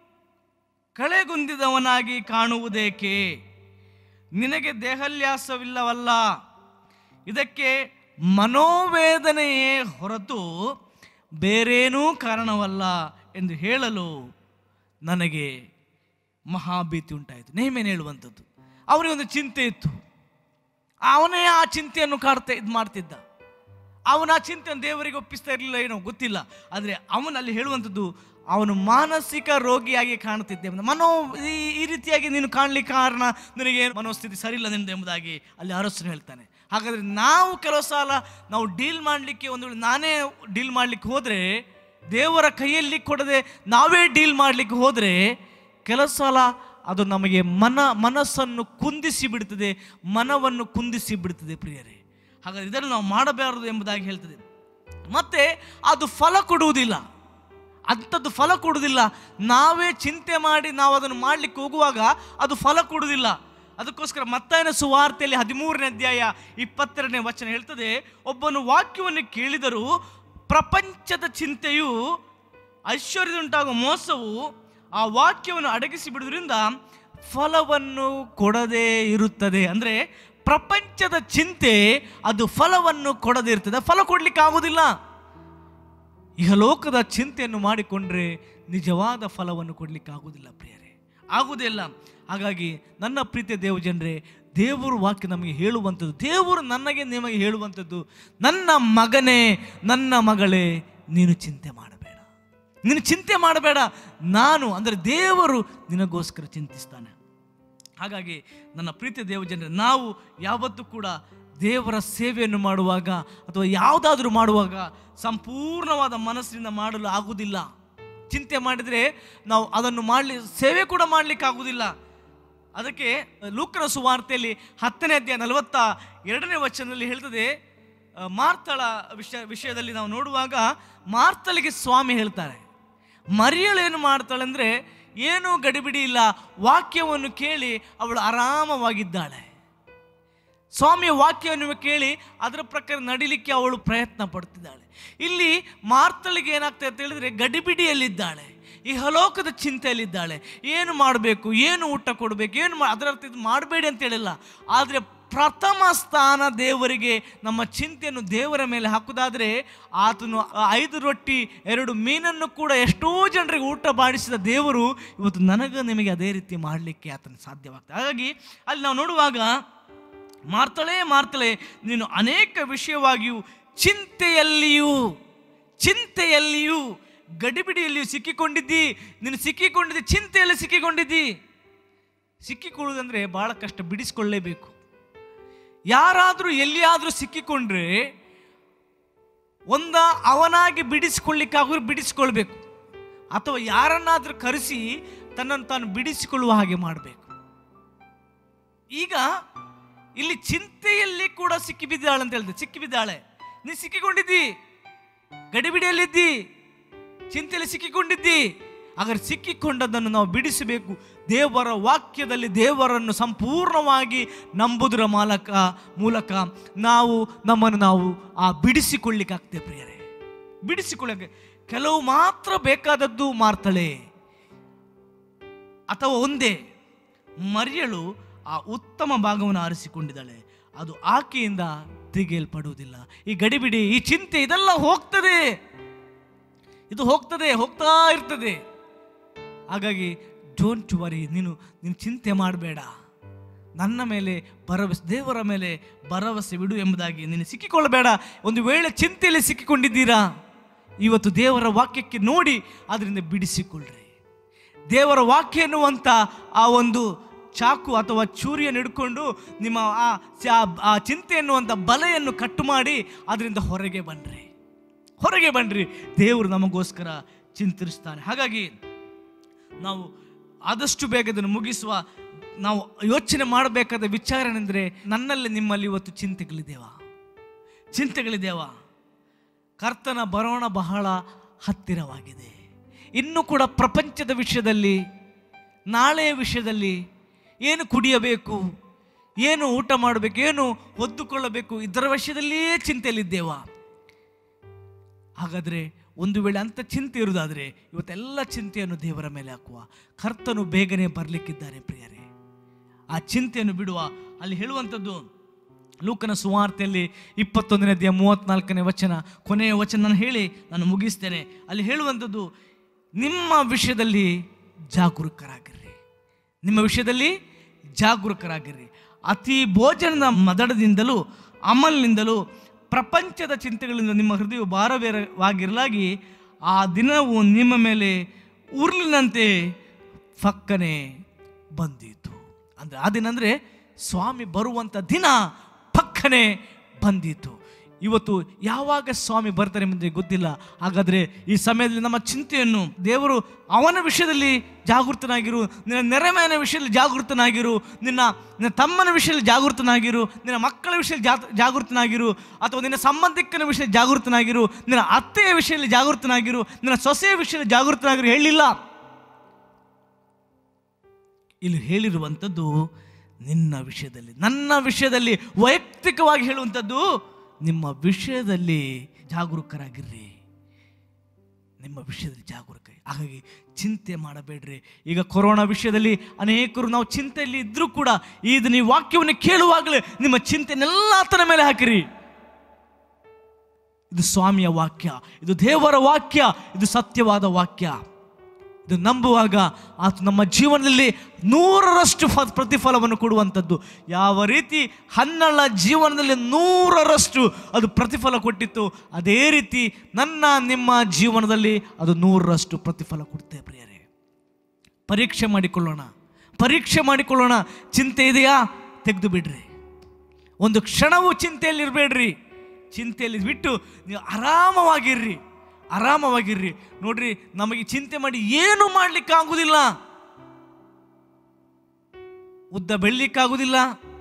ಕಳೆಗುಂದಿದವನಾಗಿ ಕಾಣುವುದೇಕೆ ನಿನಗೆ ದೇಹಲ್ಯಾಸವಿಲ್ಲವಲ್ಲ ಇದಕ್ಕೆ ಮನೋವೇದನೆಯೇ ಹೊರತು ಬೇರೇನೂ ಕಾರಣವಲ್ಲ ಎಂದು ಹೇಳಲು ನನಗೆ ಮಹಾಭೀತಿ ಉಂಟಾಯಿತು ನೇಮೇನು ಹೇಳುವಂಥದ್ದು ಅವನಿಗೆ ಒಂದು ಚಿಂತೆ ಇತ್ತು ಅವನೇ ಆ ಚಿಂತೆಯನ್ನು ಕಾಡ್ತಾ ಇದು ಮಾಡ್ತಿದ್ದ ಅವನ ಆ ಚಿಂತೆಯನ್ನು ದೇವರಿಗೆ ಒಪ್ಪಿಸ್ತಾ ಇರಲಿಲ್ಲ ಏನೋ ಗೊತ್ತಿಲ್ಲ ಆದರೆ ಅವನಲ್ಲಿ ಹೇಳುವಂಥದ್ದು ಅವನು ಮಾನಸಿಕ ರೋಗಿಯಾಗಿ ಕಾಣುತ್ತಿದ್ದೆ ಮನೋ ಈ ಈ ರೀತಿಯಾಗಿ ನೀನು ಕಾಣಲಿಕ್ಕೆ ಕಾರಣ ನಿನಗೆ ಮನೋಸ್ಥಿತಿ ಸರಿಯಿಲ್ಲ ನಿಂದು ಎಂಬುದಾಗಿ ಅಲ್ಲಿ ಅರಸನು ಹೇಳ್ತಾನೆ ಹಾಗಾದರೆ ನಾವು ಕೆಲವು ಸಲ ನಾವು ಡೀಲ್ ಮಾಡಲಿಕ್ಕೆ ಒಂದು ವೇಳೆ ನಾನೇ ಡೀಲ್ ಮಾಡಲಿಕ್ಕೆ ಹೋದರೆ ದೇವರ ಕೈಯಲ್ಲಿ ಕೊಡದೆ ನಾವೇ ಡೀಲ್ ಮಾಡಲಿಕ್ಕೆ ಹೋದರೆ ಕೆಲವು ಸಲ ಅದು ನಮಗೆ ಮನ ಮನಸ್ಸನ್ನು ಕುಂದಿಸಿ ಬಿಡುತ್ತದೆ ಮನವನ್ನು ಕುಂದಿಸಿ ಬಿಡುತ್ತದೆ ಪ್ರಿಯರೇ ಹಾಗಾದ್ರೆ ಇದನ್ನು ನಾವು ಮಾಡಬಾರದು ಎಂಬುದಾಗಿ ಹೇಳ್ತದೆ ಮತ್ತೆ ಅದು ಫಲ ಕೊಡುವುದಿಲ್ಲ ಅಂಥದ್ದು ಫಲ ಕೊಡುವುದಿಲ್ಲ ನಾವೇ ಚಿಂತೆ ಮಾಡಿ ನಾವು ಅದನ್ನು ಮಾಡಲಿಕ್ಕೆ ಹೋಗುವಾಗ ಅದು ಫಲ ಕೊಡುವುದಿಲ್ಲ ಅದಕ್ಕೋಸ್ಕರ ಮತ್ತಾಯನ ಸುವಾರ್ತೆಯಲ್ಲಿ ಹದಿಮೂರನೇ ಅಧ್ಯಾಯ ಇಪ್ಪತ್ತೆರಡನೇ ವಚನ ಹೇಳ್ತದೆ ಒಬ್ಬನು ವಾಕ್ಯವನ್ನು ಕೇಳಿದರೂ ಪ್ರಪಂಚದ ಚಿಂತೆಯು ಐಶ್ವರ್ಯದುಂಟಾಗುವ ಮೋಸವು ಆ ವಾಕ್ಯವನ್ನು ಅಡಗಿಸಿ ಬಿಡುವುದರಿಂದ ಫಲವನ್ನು ಕೊಡದೇ ಇರುತ್ತದೆ ಅಂದರೆ ಪ್ರಪಂಚದ ಚಿಂತೆ ಅದು ಫಲವನ್ನು ಕೊಡದೇ ಇರ್ತದೆ ಫಲ ಕೊಡ್ಲಿಕ್ಕೆ ಆಗುವುದಿಲ್ಲ ಇಹಲೋಕದ ಚಿಂತೆಯನ್ನು ಮಾಡಿಕೊಂಡ್ರೆ ನಿಜವಾದ ಫಲವನ್ನು ಕೊಡಲಿಕ್ಕೆ ಆಗುವುದಿಲ್ಲ ಪ್ರಿಯರೇ ಆಗುವುದಿಲ್ಲ ಹಾಗಾಗಿ ನನ್ನ ಪ್ರೀತಿಯ ದೇವ ಜನರೇ ದೇವರು ವಾಕ್ಯ ನಮಗೆ ಹೇಳುವಂಥದ್ದು ದೇವರು ನನಗೆ ನಿಮಗೆ ಹೇಳುವಂಥದ್ದು ನನ್ನ ಮಗನೇ ನನ್ನ ಮಗಳೇ ನೀನು ಚಿಂತೆ ಮಾಡಬೇಡ ನೀನು ಚಿಂತೆ ಮಾಡಬೇಡ ನಾನು ಅಂದರೆ ದೇವರು ನಿನಗೋಸ್ಕರ ಚಿಂತಿಸ್ತಾನೆ ಹಾಗಾಗಿ ನನ್ನ ಪ್ರೀತಿಯ ದೇವ ಜನರೇ ನಾವು ಯಾವತ್ತೂ ಕೂಡ ದೇವರ ಸೇವೆಯನ್ನು ಮಾಡುವಾಗ ಅಥವಾ ಯಾವುದಾದ್ರೂ ಮಾಡುವಾಗ ಸಂಪೂರ್ಣವಾದ ಮನಸ್ಸಿನಿಂದ ಮಾಡಲು ಆಗುವುದಿಲ್ಲ ಚಿಂತೆ ಮಾಡಿದರೆ ನಾವು ಅದನ್ನು ಮಾಡಲಿ ಸೇವೆ ಕೂಡ ಮಾಡಲಿಕ್ಕೆ ಆಗುವುದಿಲ್ಲ ಅದಕ್ಕೆ ಲೂಕನ ಸುವಾರ್ತೆಯಲ್ಲಿ ಹತ್ತನೇ ಅಧ್ಯಾಯ ನಲವತ್ತ ಎರಡನೇ ವಚನದಲ್ಲಿ ಹೇಳ್ತದೆ ಆ, ಮಾರ್ತಳ ವಿಷಯ ವಿಷಯದಲ್ಲಿ ನಾವು ನೋಡುವಾಗ ಮಾರ್ತಳಿಗೆ ಸ್ವಾಮಿ ಹೇಳ್ತಾರೆ ಮರಿಯಳು ಏನು ಮಾಡ್ತಾಳೆ ಅಂದರೆ ಏನೂ ಗಡಿಬಿಡಿ ಇಲ್ಲ ವಾಕ್ಯವನ್ನು ಕೇಳಿ ಅವಳು ಆರಾಮವಾಗಿದ್ದಾಳೆ ಸ್ವಾಮಿಯ ವಾಕ್ಯವನ್ನು ಕೇಳಿ ಅದರ ಪ್ರಕಾರ ನಡಿಲಿಕ್ಕೆ ಅವಳು ಪ್ರಯತ್ನ ಪಡ್ತಿದ್ದಾಳೆ ಇಲ್ಲಿ ಮಾರ್ತಳಿಗೆ ಏನಾಗ್ತದೆ ಅಂತ ಹೇಳಿದ್ರೆ ಗಡಿಬಿಡಿಯಲ್ಲಿದ್ದಾಳೆ ಈ ಹಲೋಕದ ಚಿಂತೆಯಲ್ಲಿದ್ದಾಳೆ ಏನು ಮಾಡಬೇಕು ಏನು ಊಟ ಕೊಡಬೇಕು ಏನು ಮಾ ಅದರ ಅರ್ಥ ಇದು ಮಾಡಬೇಡಿ ಅಂತ ಹೇಳಿಲ್ಲ ಆದರೆ ಪ್ರಥಮ ಸ್ಥಾನ ದೇವರಿಗೆ ನಮ್ಮ ಚಿಂತೆಯನ್ನು ದೇವರ ಮೇಲೆ ಹಾಕುವುದಾದರೆ ಆತನು ಆ ಐದು ರೊಟ್ಟಿ ಎರಡು ಮೀನನ್ನು ಕೂಡ ಎಷ್ಟೋ ಜನರಿಗೆ ಊಟ ಬಾಡಿಸಿದ ದೇವರು ಇವತ್ತು ನನಗೆ ನಿಮಗೆ ಅದೇ ರೀತಿ ಮಾಡಲಿಕ್ಕೆ ಆತನ ಸಾಧ್ಯವಾಗ್ತದೆ ಹಾಗಾಗಿ ಅಲ್ಲಿ ನಾವು ನೋಡುವಾಗ ಮಾರ್ತಳೆ ಮಾರ್ತಳೆ ನೀನು ಅನೇಕ ವಿಷಯವಾಗಿಯೂ ಚಿಂತೆಯಲ್ಲಿಯೂ ಚಿಂತೆಯಲ್ಲಿಯೂ ಗಡಿಬಿಡಿಯಲ್ಲಿಯೂ ಸಿಕ್ಕಿಕೊಂಡಿದ್ದಿ ನೀನು ಸಿಕ್ಕಿಕೊಂಡಿದ್ದಿ ಚಿಂತೆಯಲ್ಲಿ ಸಿಕ್ಕಿಕೊಂಡಿದ್ದಿ ಸಿಕ್ಕಿಕೊಳ್ಳುವುದಂದ್ರೆ ಬಹಳ ಕಷ್ಟ ಬಿಡಿಸ್ಕೊಳ್ಳೇಬೇಕು ಯಾರಾದರೂ ಎಲ್ಲಿಯಾದರೂ ಸಿಕ್ಕಿಕೊಂಡ್ರೆ ಒಂದ ಅವನಾಗಿ ಬಿಡಿಸಿಕೊಳ್ಳಿಕ್ಕಾಗೂ ಬಿಡಿಸಿಕೊಳ್ಬೇಕು ಅಥವಾ ಯಾರನ್ನಾದರೂ ಕರೆಸಿ ತನ್ನನ್ನು ತಾನು ಬಿಡಿಸಿಕೊಳ್ಳುವ ಹಾಗೆ ಮಾಡಬೇಕು ಈಗ ಇಲ್ಲಿ ಚಿಂತೆಯಲ್ಲಿ ಕೂಡ ಸಿಕ್ಕಿ ಬಿದ್ದಾಳೆ ಅಂತ ಹೇಳಿದೆ ಸಿಕ್ಕಿ ಬಿದ್ದಾಳೆ ನೀ ಸಿಕ್ಕಿಕೊಂಡಿದ್ದಿ ಗಡಿಬಿಡಿಯಲ್ಲಿದ್ದಿ ಚಿಂತೆಯಲ್ಲಿ ಸಿಕ್ಕಿಕೊಂಡಿದ್ದಿ ಹಾಗಾದ್ರೆ ಸಿಕ್ಕಿಕೊಂಡದ್ದನ್ನು ನಾವು ಬಿಡಿಸಬೇಕು ದೇವರ ವಾಕ್ಯದಲ್ಲಿ ದೇವರನ್ನು ಸಂಪೂರ್ಣವಾಗಿ ನಂಬುದರ ಮೂಲಕ ಮೂಲಕ ನಾವು ನಮ್ಮನ್ನು ನಾವು ಆ ಬಿಡಿಸಿಕೊಳ್ಳಿಕ್ಕಾಗ್ತೇವೆ ಪ್ರಿಯರೇ ಬಿಡಿಸಿಕೊಳ್ಳಕ್ಕೆ ಕೆಲವು ಮಾತ್ರ ಬೇಕಾದದ್ದು ಮಾರ್ತಳೆ ಅಥವಾ ಒಂದೇ ಮರಿಯಳು ಆ ಉತ್ತಮ ಭಾಗವನ್ನು ಆರಿಸಿಕೊಂಡಿದ್ದಾಳೆ ಅದು ಆಕೆಯಿಂದ ತೆಗೆಯಲ್ಪಡುವುದಿಲ್ಲ ಈ ಗಡಿಬಿಡಿ ಈ ಚಿಂತೆ ಇದೆಲ್ಲ ಹೋಗ್ತದೆ ಇದು ಹೋಗ್ತದೆ ಹೋಗ್ತಾ ಇರ್ತದೆ ಹಾಗಾಗಿ ಡೋಂಟ್ ವರಿ ನೀನು ನೀನು ಚಿಂತೆ ಮಾಡಬೇಡ ನನ್ನ ಮೇಲೆ ಭರವಸೆ ದೇವರ ಮೇಲೆ ಭರವಸೆ ಬಿಡು ಎಂಬುದಾಗಿ ನೀನು ಸಿಕ್ಕಿಕೊಳ್ಳಬೇಡ ಒಂದು ವೇಳೆ ಚಿಂತೆಯಲ್ಲಿ ಸಿಕ್ಕಿಕೊಂಡಿದ್ದೀರಾ ಇವತ್ತು ದೇವರ ವಾಕ್ಯಕ್ಕೆ ನೋಡಿ ಅದರಿಂದ ಬಿಡಿಸಿಕೊಳ್ಳ್ರಿ ದೇವರ ವಾಕ್ಯ ಎನ್ನುವಂಥ ಆ ಒಂದು ಚಾಕು ಅಥವಾ ಚೂರಿಯನ್ನು ಹಿಡ್ಕೊಂಡು ನಿಮ್ಮ ಆ ಆ- ಆ ಚಿಂತೆ ಎನ್ನುವಂಥ ಬಲೆಯನ್ನು ಕಟ್ಟು ಮಾಡಿ ಅದರಿಂದ ಹೊರಗೆ ಬನ್ನಿರಿ ಹೊರಗೆ ಬನ್ನಿರಿ ದೇವರು ನಮಗೋಸ್ಕರ ಚಿಂತಿಸ್ತಾನೆ ಹಾಗಾಗಿ ನಾವು ಆದಷ್ಟು ಬೇಗ ಇದನ್ನು ಮುಗಿಸುವ ನಾವು ಯೋಚನೆ ಮಾಡಬೇಕಾದ ವಿಚಾರ ಏನೆಂದರೆ ನನ್ನಲ್ಲಿ ನಿಮ್ಮಲ್ಲಿ ಇವತ್ತು ಚಿಂತೆಗಳಿದ್ದೇವಾ ಚಿಂತೆಗಳಿದ್ದೇವಾ ಕರ್ತನ ಬರೋಣ ಬಹಳ ಹತ್ತಿರವಾಗಿದೆ ಇನ್ನು ಕೂಡ ಪ್ರಪಂಚದ ವಿಷಯದಲ್ಲಿ ನಾಳೆಯ ವಿಷಯದಲ್ಲಿ ಏನು ಕುಡಿಯಬೇಕು ಏನು ಊಟ ಮಾಡಬೇಕು ಏನು ಹೊದ್ದುಕೊಳ್ಳಬೇಕು ಇದರ ವಿಷಯದಲ್ಲಿಯೇ ಚಿಂತೆಯಲ್ಲಿದ್ದೇವಾ ಹಾಗಾದರೆ ಒಂದು ವೇಳೆ ಅಂಥ ಚಿಂತೆ ಇರುವುದಾದರೆ ಇವತ್ತೆಲ್ಲ ಚಿಂತೆಯನ್ನು ದೇವರ ಮೇಲೆ ಹಾಕುವ ಕರ್ತನು ಬೇಗನೆ ಬರಲಿಕ್ಕಿದ್ದಾನೆ ಪ್ರಿಯರೇ ಆ ಚಿಂತೆಯನ್ನು ಬಿಡುವ ಅಲ್ಲಿ ಹೇಳುವಂಥದ್ದು ಲೂಕನ ಸುವಾರ್ತೆಯಲ್ಲಿ ಇಪ್ಪತ್ತೊಂದನೇ ಅಧ್ಯಾಯ ಮೂವತ್ನಾಲ್ಕನೇ ವಚನ ಕೊನೆಯ ವಚನ ನಾನು ಹೇಳಿ ನಾನು ಮುಗಿಸ್ತೇನೆ ಅಲ್ಲಿ ಹೇಳುವಂಥದ್ದು ನಿಮ್ಮ ವಿಷಯದಲ್ಲಿ ಜಾಗರೂಕರಾಗಿರ್ರಿ ನಿಮ್ಮ ವಿಷಯದಲ್ಲಿ ಜಾಗರೂಕರಾಗಿರ್ರಿ ಅತಿ ಭೋಜನದ ಮದಡದಿಂದಲೂ ಅಮಲ್ನಿಂದಲೂ ಪ್ರಪಂಚದ ಚಿಂತೆಗಳಿಂದ ನಿಮ್ಮ ಹೃದಯವು ಭಾರವೇರವಾಗಿರಲಾಗಿ ಆ ದಿನವು ನಿಮ್ಮ ಮೇಲೆ ಉರುಳಿನಂತೆ ಫಕ್ಕನೆ ಬಂದಿತು ಅಂದರೆ ಆ ದಿನ ಅಂದರೆ ಸ್ವಾಮಿ ಬರುವಂಥ ದಿನ ಪಕ್ಕನೆ ಬಂದಿತು ಇವತ್ತು ಯಾವಾಗ ಸ್ವಾಮಿ ಬರ್ತಾರೆ ಎಂಬುದೇ ಗೊತ್ತಿಲ್ಲ ಹಾಗಾದರೆ ಈ ಸಮಯದಲ್ಲಿ ನಮ್ಮ ಚಿಂತೆಯನ್ನು ದೇವರು ಅವನ ವಿಷಯದಲ್ಲಿ ಜಾಗೃತನಾಗಿರು ನಿನ್ನ ನೆರೆಮನೆಯ ವಿಷಯದಲ್ಲಿ ಜಾಗೃತನಾಗಿರು ನಿನ್ನ ನಿನ್ನ ತಮ್ಮನ ವಿಷಯದಲ್ಲಿ ಜಾಗೃತನಾಗಿರು ನಿನ್ನ ಮಕ್ಕಳ ವಿಷಯದಲ್ಲಿ ಜಾ ಜಾಗೃತನಾಗಿರು ಅಥವಾ ನಿನ್ನ ಸಂಬಂಧಿಕನ ವಿಷಯದಲ್ಲಿ ಜಾಗೃತನಾಗಿರು ನಿನ್ನ ಅತ್ತೆಯ ವಿಷಯದಲ್ಲಿ ಜಾಗೃತನಾಗಿರು ನಿನ್ನ ಸೊಸೆಯ ವಿಷಯದಲ್ಲಿ ಜಾಗೃತನಾಗಿರು ಹೇಳಿಲ್ಲ ಇಲ್ಲಿ ಹೇಳಿರುವಂಥದ್ದು ನಿನ್ನ ವಿಷಯದಲ್ಲಿ ನನ್ನ ವಿಷಯದಲ್ಲಿ ವೈಯಕ್ತಿಕವಾಗಿ ಹೇಳುವಂಥದ್ದು ನಿಮ್ಮ ವಿಷಯದಲ್ಲಿ ಜಾಗರೂಕರಾಗಿರ್ರಿ ನಿಮ್ಮ ವಿಷಯದಲ್ಲಿ ಜಾಗರೂಕ ಹಾಗಾಗಿ ಚಿಂತೆ ಮಾಡಬೇಡ್ರಿ ಈಗ ಕೊರೋನಾ ವಿಷಯದಲ್ಲಿ ಅನೇಕರು ನಾವು ಚಿಂತೆಯಲ್ಲಿ ಇದ್ದರೂ ಕೂಡ ಇದು ನೀವು ವಾಕ್ಯವನ್ನು ಕೇಳುವಾಗಲೇ ನಿಮ್ಮ ಚಿಂತೆನೆಲ್ಲ ಆತನ ಮೇಲೆ ಹಾಕಿರಿ ಇದು ಸ್ವಾಮಿಯ ವಾಕ್ಯ ಇದು ದೇವರ ವಾಕ್ಯ ಇದು ಸತ್ಯವಾದ ವಾಕ್ಯ ಇದು ನಂಬುವಾಗ ಆತ ನಮ್ಮ ಜೀವನದಲ್ಲಿ ನೂರರಷ್ಟು ಫ ಪ್ರತಿಫಲವನ್ನು ಕೊಡುವಂಥದ್ದು ಯಾವ ರೀತಿ ಹನ್ನಳ ಜೀವನದಲ್ಲಿ ನೂರರಷ್ಟು ಅದು ಪ್ರತಿಫಲ ಕೊಟ್ಟಿತ್ತು ಅದೇ ರೀತಿ ನನ್ನ ನಿಮ್ಮ ಜೀವನದಲ್ಲಿ ಅದು ನೂರರಷ್ಟು ಪ್ರತಿಫಲ ಕೊಡುತ್ತೆ ಪ್ರಿಯರೇ ಪರೀಕ್ಷೆ ಮಾಡಿಕೊಳ್ಳೋಣ ಪರೀಕ್ಷೆ ಮಾಡಿಕೊಳ್ಳೋಣ ಚಿಂತೆ ಇದೆಯಾ ತೆಗೆದು ಬಿಡ್ರಿ ಒಂದು ಕ್ಷಣವೂ ಚಿಂತೆಯಲ್ಲಿರಬೇಡ್ರಿ ಚಿಂತೆಯಲ್ಲಿ ಬಿಟ್ಟು ನೀವು ಆರಾಮವಾಗಿರ್ರಿ ಆರಾಮವಾಗಿರ್ರಿ ನೋಡ್ರಿ ನಮಗೆ ಚಿಂತೆ ಮಾಡಿ ಏನು ಮಾಡ್ಲಿಕ್ಕೆ ಆಗುದಿಲ್ಲ ಉದ್ದ ಬೆಳಿಲಿಕ್ಕಾಗುದಿಲ್ಲ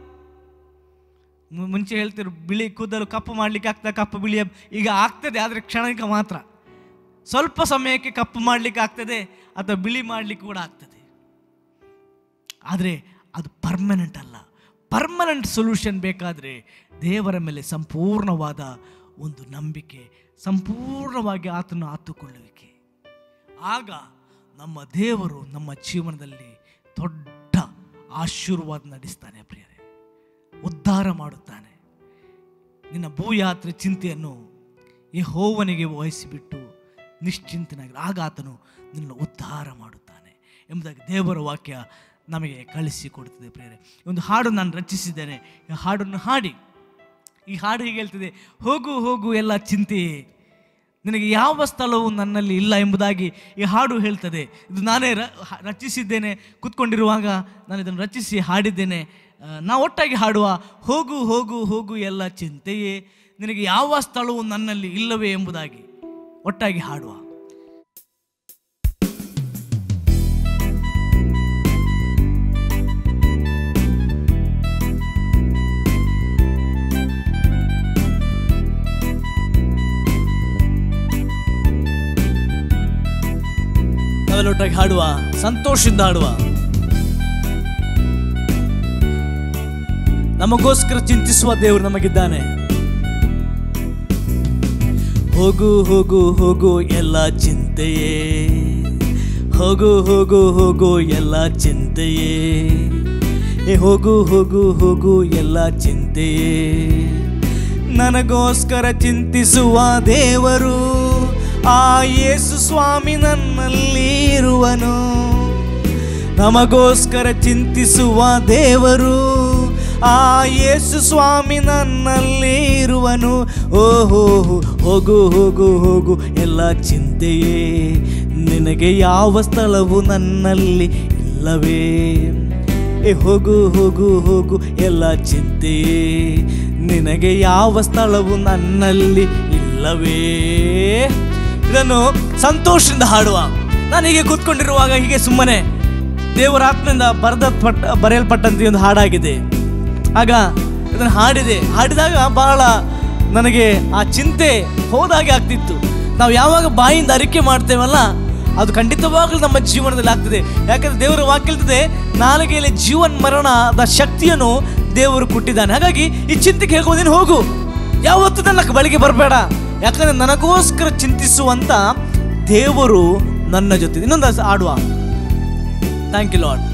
ಮು- ಮುಂಚೆ ಹೇಳ್ತಿರು ಬಿಳಿ ಕೂದಲು ಕಪ್ಪು ಮಾಡ್ಲಿಕ್ಕೆ ಆಗ್ತದೆ ಕಪ್ಪು ಬಿಳಿಯ ಈಗ ಆಗ್ತದೆ ಆದರೆ ಕ್ಷಣಿಕ ಮಾತ್ರ ಸ್ವಲ್ಪ ಸಮಯಕ್ಕೆ ಕಪ್ಪು ಮಾಡಲಿಕ್ಕೆ ಆಗ್ತದೆ ಅಥವಾ ಬಿಳಿ ಮಾಡಲಿಕ್ಕೆ ಕೂಡ ಆಗ್ತದೆ ಆದರೆ ಅದು ಪರ್ಮನೆಂಟ್ ಅಲ್ಲ ಪರ್ಮನೆಂಟ್ ಸೊಲ್ಯೂಷನ್ ಬೇಕಾದರೆ ದೇವರ ಮೇಲೆ ಸಂಪೂರ್ಣವಾದ ಒಂದು ನಂಬಿಕೆ ಸಂಪೂರ್ಣವಾಗಿ ಆತನ ಆತುಕೊಳ್ಳುವಿಕೆ ಆಗ ನಮ್ಮ ದೇವರು ನಮ್ಮ ಜೀವನದಲ್ಲಿ ದೊಡ್ಡ ಆಶೀರ್ವಾದ ನಡೆಸ್ತಾನೆ ಪ್ರಿಯರೇ ಉದ್ಧಾರ ಮಾಡುತ್ತಾನೆ ನಿನ್ನ ಭೂಯಾತ್ರೆ ಚಿಂತೆಯನ್ನು ಯೆಹೋವನಿಗೆ ವಹಿಸಿಬಿಟ್ಟು ನಿಶ್ಚಿಂತನಾಗಿ ಆಗ ಆತನು ನಿನ್ನ ಉದ್ಧಾರ ಮಾಡುತ್ತಾನೆ ಎಂಬುದಾಗಿ ದೇವರ ವಾಕ್ಯ ನಮಗೆ ಕಳಿಸಿಕೊಡುತ್ತದೆ ಪ್ರೇರೆ ಒಂದು ಹಾಡು ನಾನು ರಚಿಸಿದ್ದೇನೆ ಈ ಹಾಡನ್ನು ಹಾಡಿ ಈ ಹಾಡು ಹೀಗೆ ಹೇಳ್ತಿದೆ ಹೋಗು ಹೋಗು ಎಲ್ಲ ಚಿಂತೆಯೇ ನಿನಗೆ ಯಾವ ಸ್ಥಳವು ನನ್ನಲ್ಲಿ ಇಲ್ಲ ಎಂಬುದಾಗಿ ಈ ಹಾಡು ಹೇಳ್ತದೆ ಇದು ನಾನೇ ರ ಹ- ರಚಿಸಿದ್ದೇನೆ ಕೂತ್ಕೊಂಡಿರುವಾಗ ನಾನು ಇದನ್ನು ರಚಿಸಿ ಹಾಡಿದ್ದೇನೆ ಆ, ನಾವು ಒಟ್ಟಾಗಿ ಹಾಡುವ ಹೋಗು ಹೋಗು ಹೋಗು ಎಲ್ಲ ಚಿಂತೆಯೇ ನಿನಗೆ ಯಾವ ಸ್ಥಳವು ನನ್ನಲ್ಲಿ ಇಲ್ಲವೇ ಎಂಬುದಾಗಿ ಒಟ್ಟಾಗಿ ಹಾಡುವ ನಾವೆಲ್ಲ ಒಟ್ಟಾಗಿ ಹಾಡುವ ಸಂತೋಷದಿಂದ ಹಾಡುವ ನಮಗೋಸ್ಕರ ಚಿಂತಿಸುವ ದೇವರು ನಮಗಿದ್ದಾನೆ ಹೋಗು ಹೋಗು ಹೋಗು ಎಲ್ಲ ಚಿಂತೆಯೇ ಹೋಗು ಹೋಗು ಹೋಗು ಎಲ್ಲ ಚಿಂತೆಯೇ ಏ ಹೋಗು ಹೋಗು ಹೋಗು ಎಲ್ಲ ಚಿಂತೆಯೇ ನನಗೋಸ್ಕರ ಚಿಂತಿಸುವ ದೇವರು ಆ ಯೇಸು ಸ್ವಾಮಿ ನನ್ನಲ್ಲಿ ಇರುವನು ನಮಗೋಸ್ಕರ ಚಿಂತಿಸುವ ದೇವರು ಆ ಯೇಸು ಸ್ವಾಮಿ ನನ್ನಲ್ಲಿ ಇರುವನು ಓಹೋ ಹೋಗು ಹೋಗು ಹೋಗು ಎಲ್ಲ ಚಿಂತೆಯೇ ನಿನಗೆ ಯಾವ ಸ್ಥಳವು ನನ್ನಲ್ಲಿ ಇಲ್ಲವೇ ಏ ಹೋಗು ಹೋಗು ಹೋಗು ಎಲ್ಲ ಚಿಂತೆ ನಿನಗೆ ಯಾವ ಸ್ಥಳವು ನನ್ನಲ್ಲಿ ಇಲ್ಲವೇ ಇದನ್ನು ಸಂತೋಷದಿಂದ ಹಾಡುವ ನಾನು ಹೀಗೆ ಕೂತ್ಕೊಂಡಿರುವಾಗ ಹೀಗೆ ಸುಮ್ಮನೆ ದೇವರ ಆತ್ಮದಿಂದ ಬರೆದ ಪಟ್ಟ ಬರೆಯಲ್ಪಟ್ಟಂತ ಒಂದು ಹಾಡಾಗಿದೆ ಆಗ ಇದನ್ನು ಹಾಡಿದೆ ಹಾಡಿದಾಗ ಬಹಳ ನನಗೆ ಆ ಚಿಂತೆ ಹೋದಾಗೆ ಆಗ್ತಿತ್ತು ನಾವು ಯಾವಾಗ ಬಾಯಿಂದ ಅರಿಕೆ ಮಾಡ್ತೇವಲ್ಲ ಅದು ಖಂಡಿತವಾಗ್ಲೂ ನಮ್ಮ ಜೀವನದಲ್ಲಿ ಆಗ್ತದೆ ಯಾಕಂದ್ರೆ ದೇವರ ವಾಕ್ಯ ಹೇಳ್ತದೆ ನಾಲಿಗೆಯಲ್ಲಿ ಜೀವನ್ ಮರಣದ ಶಕ್ತಿಯನ್ನು ದೇವರು ಕೊಟ್ಟಿದ್ದಾನೆ ಹಾಗಾಗಿ ಈ ಚಿಂತೆಗೆ ಹೇಳ್ಕೊಂಡು ನೀನು ಹೋಗು ಯಾವತ್ತೂ ನನ್ನ ಬಳಿಗೆ ಬರಬೇಡ ಯಾಕಂದ್ರೆ ನನಗೋಸ್ಕರ ಚಿಂತಿಸುವಂತ ದೇವರು ನನ್ನ ಜೊತೆ ಇನ್ನೊಂದು ಆಡುವ ಥ್ಯಾಂಕ್ ಯು ಲಾಡ್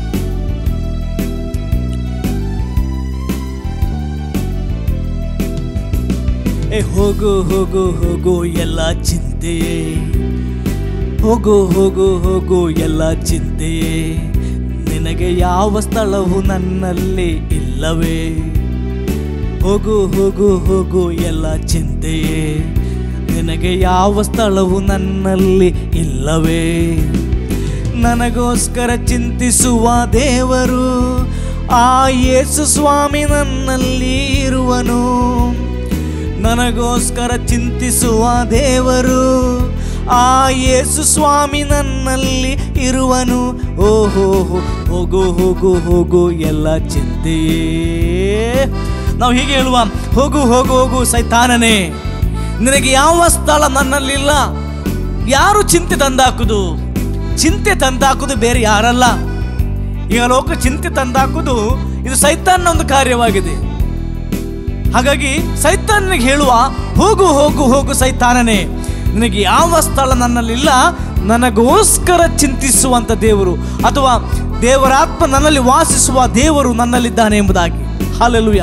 ಏ ಹೋಗು ಹೋಗು ಹೋಗು ಎಲ್ಲ ಚಿಂತೆಯೇ ಹೋಗು ಹೋಗು ಹೋಗು ಎಲ್ಲ ಚಿಂತೆಯೇ ನಿನಗೆ ಯಾವ ಸ್ಥಳವು ನನ್ನಲ್ಲಿ ಇಲ್ಲವೇ ಹೋಗು ಹೋಗು ಹೋಗು ಎಲ್ಲ ಚಿಂತೆಯೇ ನಿನಗೆ ಯಾವ ಸ್ಥಳವು ನನ್ನಲ್ಲಿ ಇಲ್ಲವೇ ನನಗೋಸ್ಕರ ಚಿಂತಿಸುವ ದೇವರು ಆ ಯೇಸು ಸ್ವಾಮಿ ನನ್ನಲ್ಲಿ ಇರುವನು ನನಗೋಸ್ಕರ ಚಿಂತಿಸುವ ದೇವರು ಆ ಯೇಸು ಸ್ವಾಮಿ ನನ್ನಲ್ಲಿ ಇರುವನು ಓಹೋ ಹೋಗು ಹೋಗು ಹೋಗು ಎಲ್ಲ ಚಿಂತೆಯೇ ನಾವು ಹೀಗೆ ಹೇಳುವ ಹೋಗು ಹೋಗು ಹೋಗು ಸೈತಾನನೇ ನಿನಗೆ ಯಾವ ಸ್ಥಳ ನನ್ನಲ್ಲಿಲ್ಲ ಯಾರು ಚಿಂತೆ ತಂದಾಕುದು ಚಿಂತೆ ತಂದಾಕುದು ಬೇರೆ ಯಾರಲ್ಲ ಈಗ ಲೋಕ ಚಿಂತೆ ತಂದಾಕುದು ಇದು ಸೈತಾನ್ನ ಒಂದು ಕಾರ್ಯವಾಗಿದೆ ಹಾಗಾಗಿ ಸೈತಾನನಿಗೆ ಹೇಳುವ ಹೋಗು ಹೋಗು ಹೋಗು ಸೈತಾನನೇ ನಿನಗೆ ಯಾವ ಸ್ಥಳ ನನ್ನಲ್ಲಿಲ್ಲ ನನಗೋಸ್ಕರ ಚಿಂತಿಸುವಂತ ದೇವರು ಅಥವಾ ದೇವರಾತ್ಮ ನನ್ನಲ್ಲಿ ವಾಸಿಸುವ ದೇವರು ನನ್ನಲ್ಲಿದ್ದಾನೆ ಎಂಬುದಾಗಿ ಹಾಲೆಲುಯ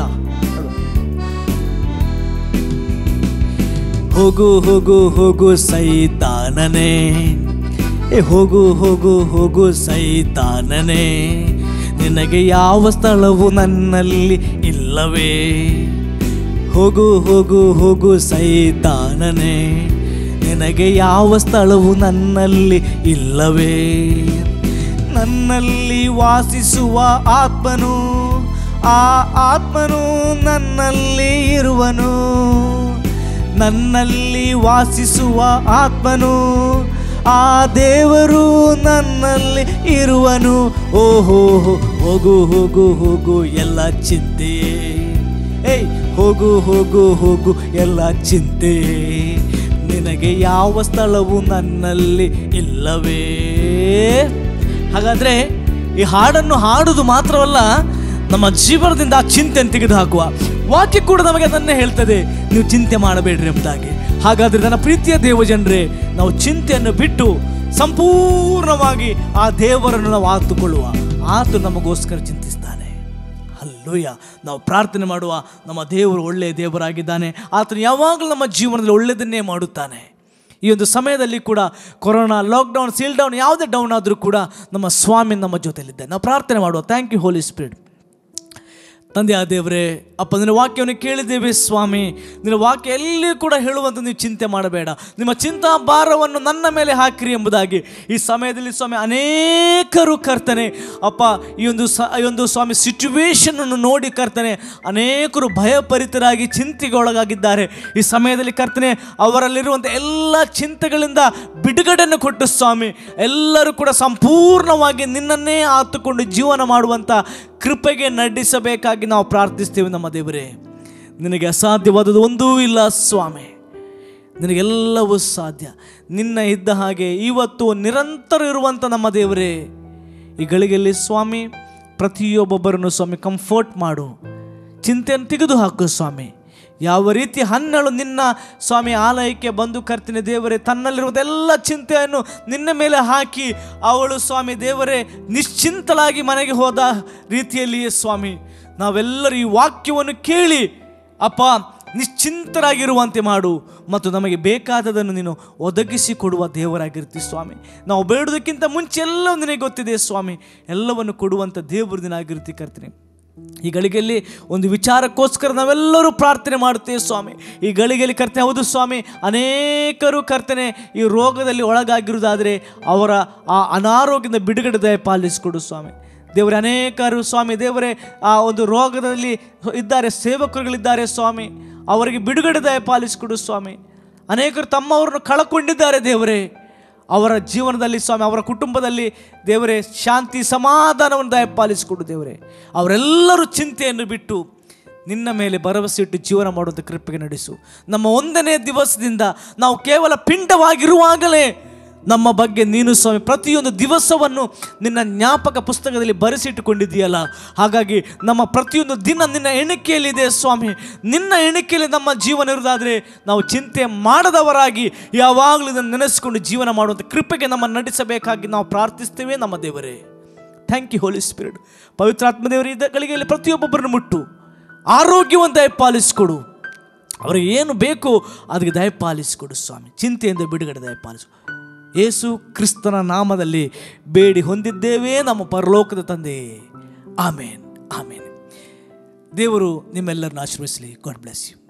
ಹೋಗು ಹೋಗು ಹೋಗು ಸೈತಾನನೇ ಏ ಹೋಗು ಹೋಗು ಹೋಗು ಸೈತಾನನೇ ನಿನಗೆ ಯಾವ ಸ್ಥಳವು ನನ್ನಲ್ಲಿ ಇಲ್ಲವೇ ಹೋಗು ಹೋಗು ಹೋಗು ಸೈತಾನನೇ ನಿನಗೆ ಯಾವ ಸ್ಥಳವು ನನ್ನಲ್ಲಿ ಇಲ್ಲವೇ ನನ್ನಲ್ಲಿ ವಾಸಿಸುವ ಆತ್ಮನು ಆ ಆತ್ಮನು ನನ್ನಲ್ಲಿ ಇರುವನು ನನ್ನಲ್ಲಿ ವಾಸಿಸುವ ಆತ್ಮನು ಆ ದೇವರು ನನ್ನಲ್ಲಿ ಇರುವನು ಓಹೋ ಹೋಗು ಹೋಗು ಹೋಗು ಎಲ್ಲ ಚಿಂತೆಯೇ ಏಯ್ ಹೋಗು ಹೋಗು ಹೋಗು ಎಲ್ಲ ಚಿಂತೆಯೇ ನಿನಗೆ ಯಾವ ಸ್ಥಳವು ನನ್ನಲ್ಲಿ ಇಲ್ಲವೇ ಹಾಗಾದ್ರೆ ಈ ಹಾಡನ್ನು ಹಾಡುವುದು ಮಾತ್ರವಲ್ಲ ನಮ್ಮ ಜೀವನದಿಂದ ಆ ಚಿಂತೆಯನ್ನು ತೆಗೆದುಹಾಕುವ ವಾಕ್ಯ ಕೂಡ ನಮಗೆ ಅದನ್ನೇ ಹೇಳ್ತದೆ ನೀವು ಚಿಂತೆ ಮಾಡಬೇಡ್ರಿ ಎಂಬುದಾಗಿ ಹಾಗಾದ್ರೆ ನನ್ನ ಪ್ರೀತಿಯ ದೇವ ಜನರೇ ನಾವು ಚಿಂತೆಯನ್ನು ಬಿಟ್ಟು ಸಂಪೂರ್ಣವಾಗಿ ಆ ದೇವರನ್ನು ನಾವು ಆತುಕೊಳ್ಳುವ ಆತು ನಮಗೋಸ್ಕರ ಚಿಂತಿಸ್ತಾನೆ ಅಲ್ಲೂಯ್ಯ ನಾವು ಪ್ರಾರ್ಥನೆ ಮಾಡುವ ನಮ್ಮ ದೇವರು ಒಳ್ಳೆಯ ದೇವರಾಗಿದ್ದಾನೆ ಆತನು ಯಾವಾಗಲೂ ನಮ್ಮ ಜೀವನದಲ್ಲಿ ಒಳ್ಳೆಯದನ್ನೇ ಮಾಡುತ್ತಾನೆ ಈ ಒಂದು ಸಮಯದಲ್ಲಿ ಕೂಡ ಕೊರೋನಾ ಲಾಕ್ಡೌನ್ ಸೀಲ್ ಡೌನ್ ಯಾವುದೇ ಡೌನ್ ಆದರೂ ಕೂಡ ನಮ್ಮ ಸ್ವಾಮಿ ನಮ್ಮ ಜೊತೆಯಲ್ಲಿದ್ದಾನೆ ನಾವು ಪ್ರಾರ್ಥನೆ ಮಾಡುವ ಥ್ಯಾಂಕ್ ಯು ಹೋಲಿ ಸ್ಪಿರಿಟ್ ತಂದೆ ಆ ದೇವರೇ ಅಪ್ಪ ನಿನ್ನ ವಾಕ್ಯವನ್ನು ಕೇಳಿದ್ದೇವೆ ಸ್ವಾಮಿ ನಿನ್ನ ವಾಕ್ಯ ಎಲ್ಲಿ ಕೂಡ ಹೇಳುವಂತ ನೀವು ಚಿಂತೆ ಮಾಡಬೇಡ ನಿಮ್ಮ ಚಿಂತಾ ಭಾರವನ್ನು ನನ್ನ ಮೇಲೆ ಹಾಕಿರಿ ಎಂಬುದಾಗಿ ಈ ಸಮಯದಲ್ಲಿ ಸ್ವಾಮಿ ಅನೇಕರು ಕರ್ತನೆ ಅಪ್ಪ ಈ ಒಂದು ಸ ಈ ಒಂದು ಸ್ವಾಮಿ ಸಿಚುವೇಶನ್ ಅನ್ನು ನೋಡಿ ಕರ್ತನೆ ಅನೇಕರು ಭಯಪರಿತರಾಗಿ ಚಿಂತೆಗೆ ಒಳಗಾಗಿದ್ದಾರೆ ಈ ಸಮಯದಲ್ಲಿ ಕರ್ತನೆ ಅವರಲ್ಲಿರುವಂಥ ಎಲ್ಲ ಚಿಂತೆಗಳಿಂದ ಬಿಡುಗಡೆಯನ್ನು ಕೊಟ್ಟು ಸ್ವಾಮಿ ಎಲ್ಲರೂ ಕೂಡ ಸಂಪೂರ್ಣವಾಗಿ ನಿನ್ನನ್ನೇ ಆತುಕೊಂಡು ಜೀವನ ಮಾಡುವಂಥ ಕೃಪೆಗೆ ನಡೆಸಬೇಕಾಗಿ ನಾವು ಪ್ರಾರ್ಥಿಸ್ತೇವೆ ನಮ್ಮ ದೇವರೇ ನಿನಗೆ ಅಸಾಧ್ಯವಾದದ್ದು ಒಂದೂ ಇಲ್ಲ ಸ್ವಾಮಿ ನಿನಗೆಲ್ಲವೂ ಸಾಧ್ಯ ನಿನ್ನ ಇದ್ದ ಹಾಗೆ ಇವತ್ತು ನಿರಂತರ ಇರುವಂಥ ನಮ್ಮ ದೇವರೇ ಈ ಗಳಿಗೆಯಲ್ಲಿ ಸ್ವಾಮಿ ಪ್ರತಿಯೊಬ್ಬೊಬ್ಬರನ್ನು ಸ್ವಾಮಿ ಕಂಫರ್ಟ್ ಮಾಡು ಚಿಂತೆಯನ್ನು ತೆಗೆದು ಹಾಕು ಸ್ವಾಮಿ ಯಾವ ರೀತಿ ಹನ್ನೆರಡು ನಿನ್ನ ಸ್ವಾಮಿ ಆಲಯಕ್ಕೆ ಬಂದು ಕರ್ತಿನ ದೇವರೇ ತನ್ನಲ್ಲಿರುವುದೆಲ್ಲ ಚಿಂತೆಯನ್ನು ನಿನ್ನ ಮೇಲೆ ಹಾಕಿ ಅವಳು ಸ್ವಾಮಿ ದೇವರೇ ನಿಶ್ಚಿಂತಲಾಗಿ ಮನೆಗೆ ಹೋದ ರೀತಿಯಲ್ಲಿಯೇ ಸ್ವಾಮಿ ನಾವೆಲ್ಲರೂ ಈ ವಾಕ್ಯವನ್ನು ಕೇಳಿ ಅಪ್ಪ ನಿಶ್ಚಿಂತರಾಗಿರುವಂತೆ ಮಾಡು ಮತ್ತು ನಮಗೆ ಬೇಕಾದದನ್ನು ನೀನು ಒದಗಿಸಿ ಕೊಡುವ ದೇವರಾಗಿರ್ತೀವಿ ಸ್ವಾಮಿ ನಾವು ಬೇಡುವುದಕ್ಕಿಂತ ಮುಂಚೆ ಎಲ್ಲವೂ ನಿನಗೆ ಗೊತ್ತಿದೆ ಸ್ವಾಮಿ ಎಲ್ಲವನ್ನು ಕೊಡುವಂಥ ದೇವರು ದಿನ ಆಗಿರ್ತಿ ಕರ್ತೀನಿ ಈ ಗಳಿಗೆಯಲ್ಲಿ ಒಂದು ವಿಚಾರಕ್ಕೋಸ್ಕರ ನಾವೆಲ್ಲರೂ ಪ್ರಾರ್ಥನೆ ಮಾಡುತ್ತೇವೆ ಸ್ವಾಮಿ ಈ ಗಳಿಗೆಯಲ್ಲಿ ಕರ್ತನೆ ಹೌದು ಸ್ವಾಮಿ ಅನೇಕರು ಕರ್ತನೆ ಈ ರೋಗದಲ್ಲಿ ಒಳಗಾಗಿರುವುದಾದರೆ ಅವರ ಆ ಅನಾರೋಗ್ಯದ ಬಿಡುಗಡೆ ದಯ ಪಾಲಿಸಿಕೊಡು ಸ್ವಾಮಿ ದೇವರೇ ಅನೇಕರು ಸ್ವಾಮಿ ದೇವರೇ ಆ ಒಂದು ರೋಗದಲ್ಲಿ ಇದ್ದಾರೆ ಸೇವಕರುಗಳಿದ್ದಾರೆ ಸ್ವಾಮಿ ಅವರಿಗೆ ಬಿಡುಗಡೆ ದಯ ಪಾಲಿಸಿಕೊಡು ಸ್ವಾಮಿ ಅನೇಕರು ತಮ್ಮವರನ್ನು ಕಳಕೊಂಡಿದ್ದಾರೆ ದೇವರೇ ಅವರ ಜೀವನದಲ್ಲಿ ಸ್ವಾಮಿ ಅವರ ಕುಟುಂಬದಲ್ಲಿ ದೇವರೇ ಶಾಂತಿ ಸಮಾಧಾನವನ್ನು ದಯಪಾಲಿಸಿಕೊಡು ದೇವರೇ ಅವರೆಲ್ಲರೂ ಚಿಂತೆಯನ್ನು ಬಿಟ್ಟು ನಿನ್ನ ಮೇಲೆ ಭರವಸೆ ಇಟ್ಟು ಜೀವನ ಮಾಡುವಂಥ ಕೃಪೆಗೆ ನಡೆಸು ನಮ್ಮ ಒಂದನೇ ದಿವಸದಿಂದ ನಾವು ಕೇವಲ ಪಿಂಡವಾಗಿರುವಾಗಲೇ ನಮ್ಮ ಬಗ್ಗೆ ನೀನು ಸ್ವಾಮಿ ಪ್ರತಿಯೊಂದು ದಿವಸವನ್ನು ನಿನ್ನ ಜ್ಞಾಪಕ ಪುಸ್ತಕದಲ್ಲಿ ಬರೆಸಿಟ್ಟುಕೊಂಡಿದ್ದೀಯಲ್ಲ ಹಾಗಾಗಿ ನಮ್ಮ ಪ್ರತಿಯೊಂದು ದಿನ ನಿನ್ನ ಎಣಿಕೆಯಲ್ಲಿದೆ ಸ್ವಾಮಿ ನಿನ್ನ ಎಣಿಕೆಯಲ್ಲಿ ನಮ್ಮ ಜೀವನ ಇರುವುದಾದರೆ ನಾವು ಚಿಂತೆ ಮಾಡದವರಾಗಿ ಯಾವಾಗಲೂ ಇದನ್ನು ನೆನೆಸಿಕೊಂಡು ಜೀವನ ಮಾಡುವಂಥ ಕೃಪೆಗೆ ನಮ್ಮ ನಡೆಸಬೇಕಾಗಿ ನಾವು ಪ್ರಾರ್ಥಿಸ್ತೇವೆ ನಮ್ಮ ದೇವರೇ ಥ್ಯಾಂಕ್ ಯು ಹೋಲಿ ಸ್ಪಿರಿಟ್ ಪವಿತ್ರಾತ್ಮ ದೇವರ ಗಳಿಗೆಯಲ್ಲಿ ಪ್ರತಿಯೊಬ್ಬೊಬ್ಬರನ್ನು ಮುಟ್ಟು ಆರೋಗ್ಯವನ್ನು ದಯಪಾಲಿಸಿಕೊಡು ಅವರಿಗೆ ಏನು ಬೇಕು ಅದಕ್ಕೆ ದಯಪಾಲಿಸಿಕೊಡು ಸ್ವಾಮಿ ಚಿಂತೆಯಿಂದ ಬಿಡುಗಡೆ ದಯಪಾಲಿಸು ಯೇಸು ಕ್ರಿಸ್ತನ ನಾಮದಲ್ಲಿ ಬೇಡಿ ಹೊಂದಿದ್ದೇವೆ ನಮ್ಮ ಪರಲೋಕದ ತಂದೆ ಆಮೇನ್ ಆಮೇನ್ ದೇವರು ನಿಮ್ಮೆಲ್ಲರನ್ನು ಆಶೀರ್ವದಿಸಲಿ ಗಾಡ್ ಬ್ಲೆಸ್ ಯು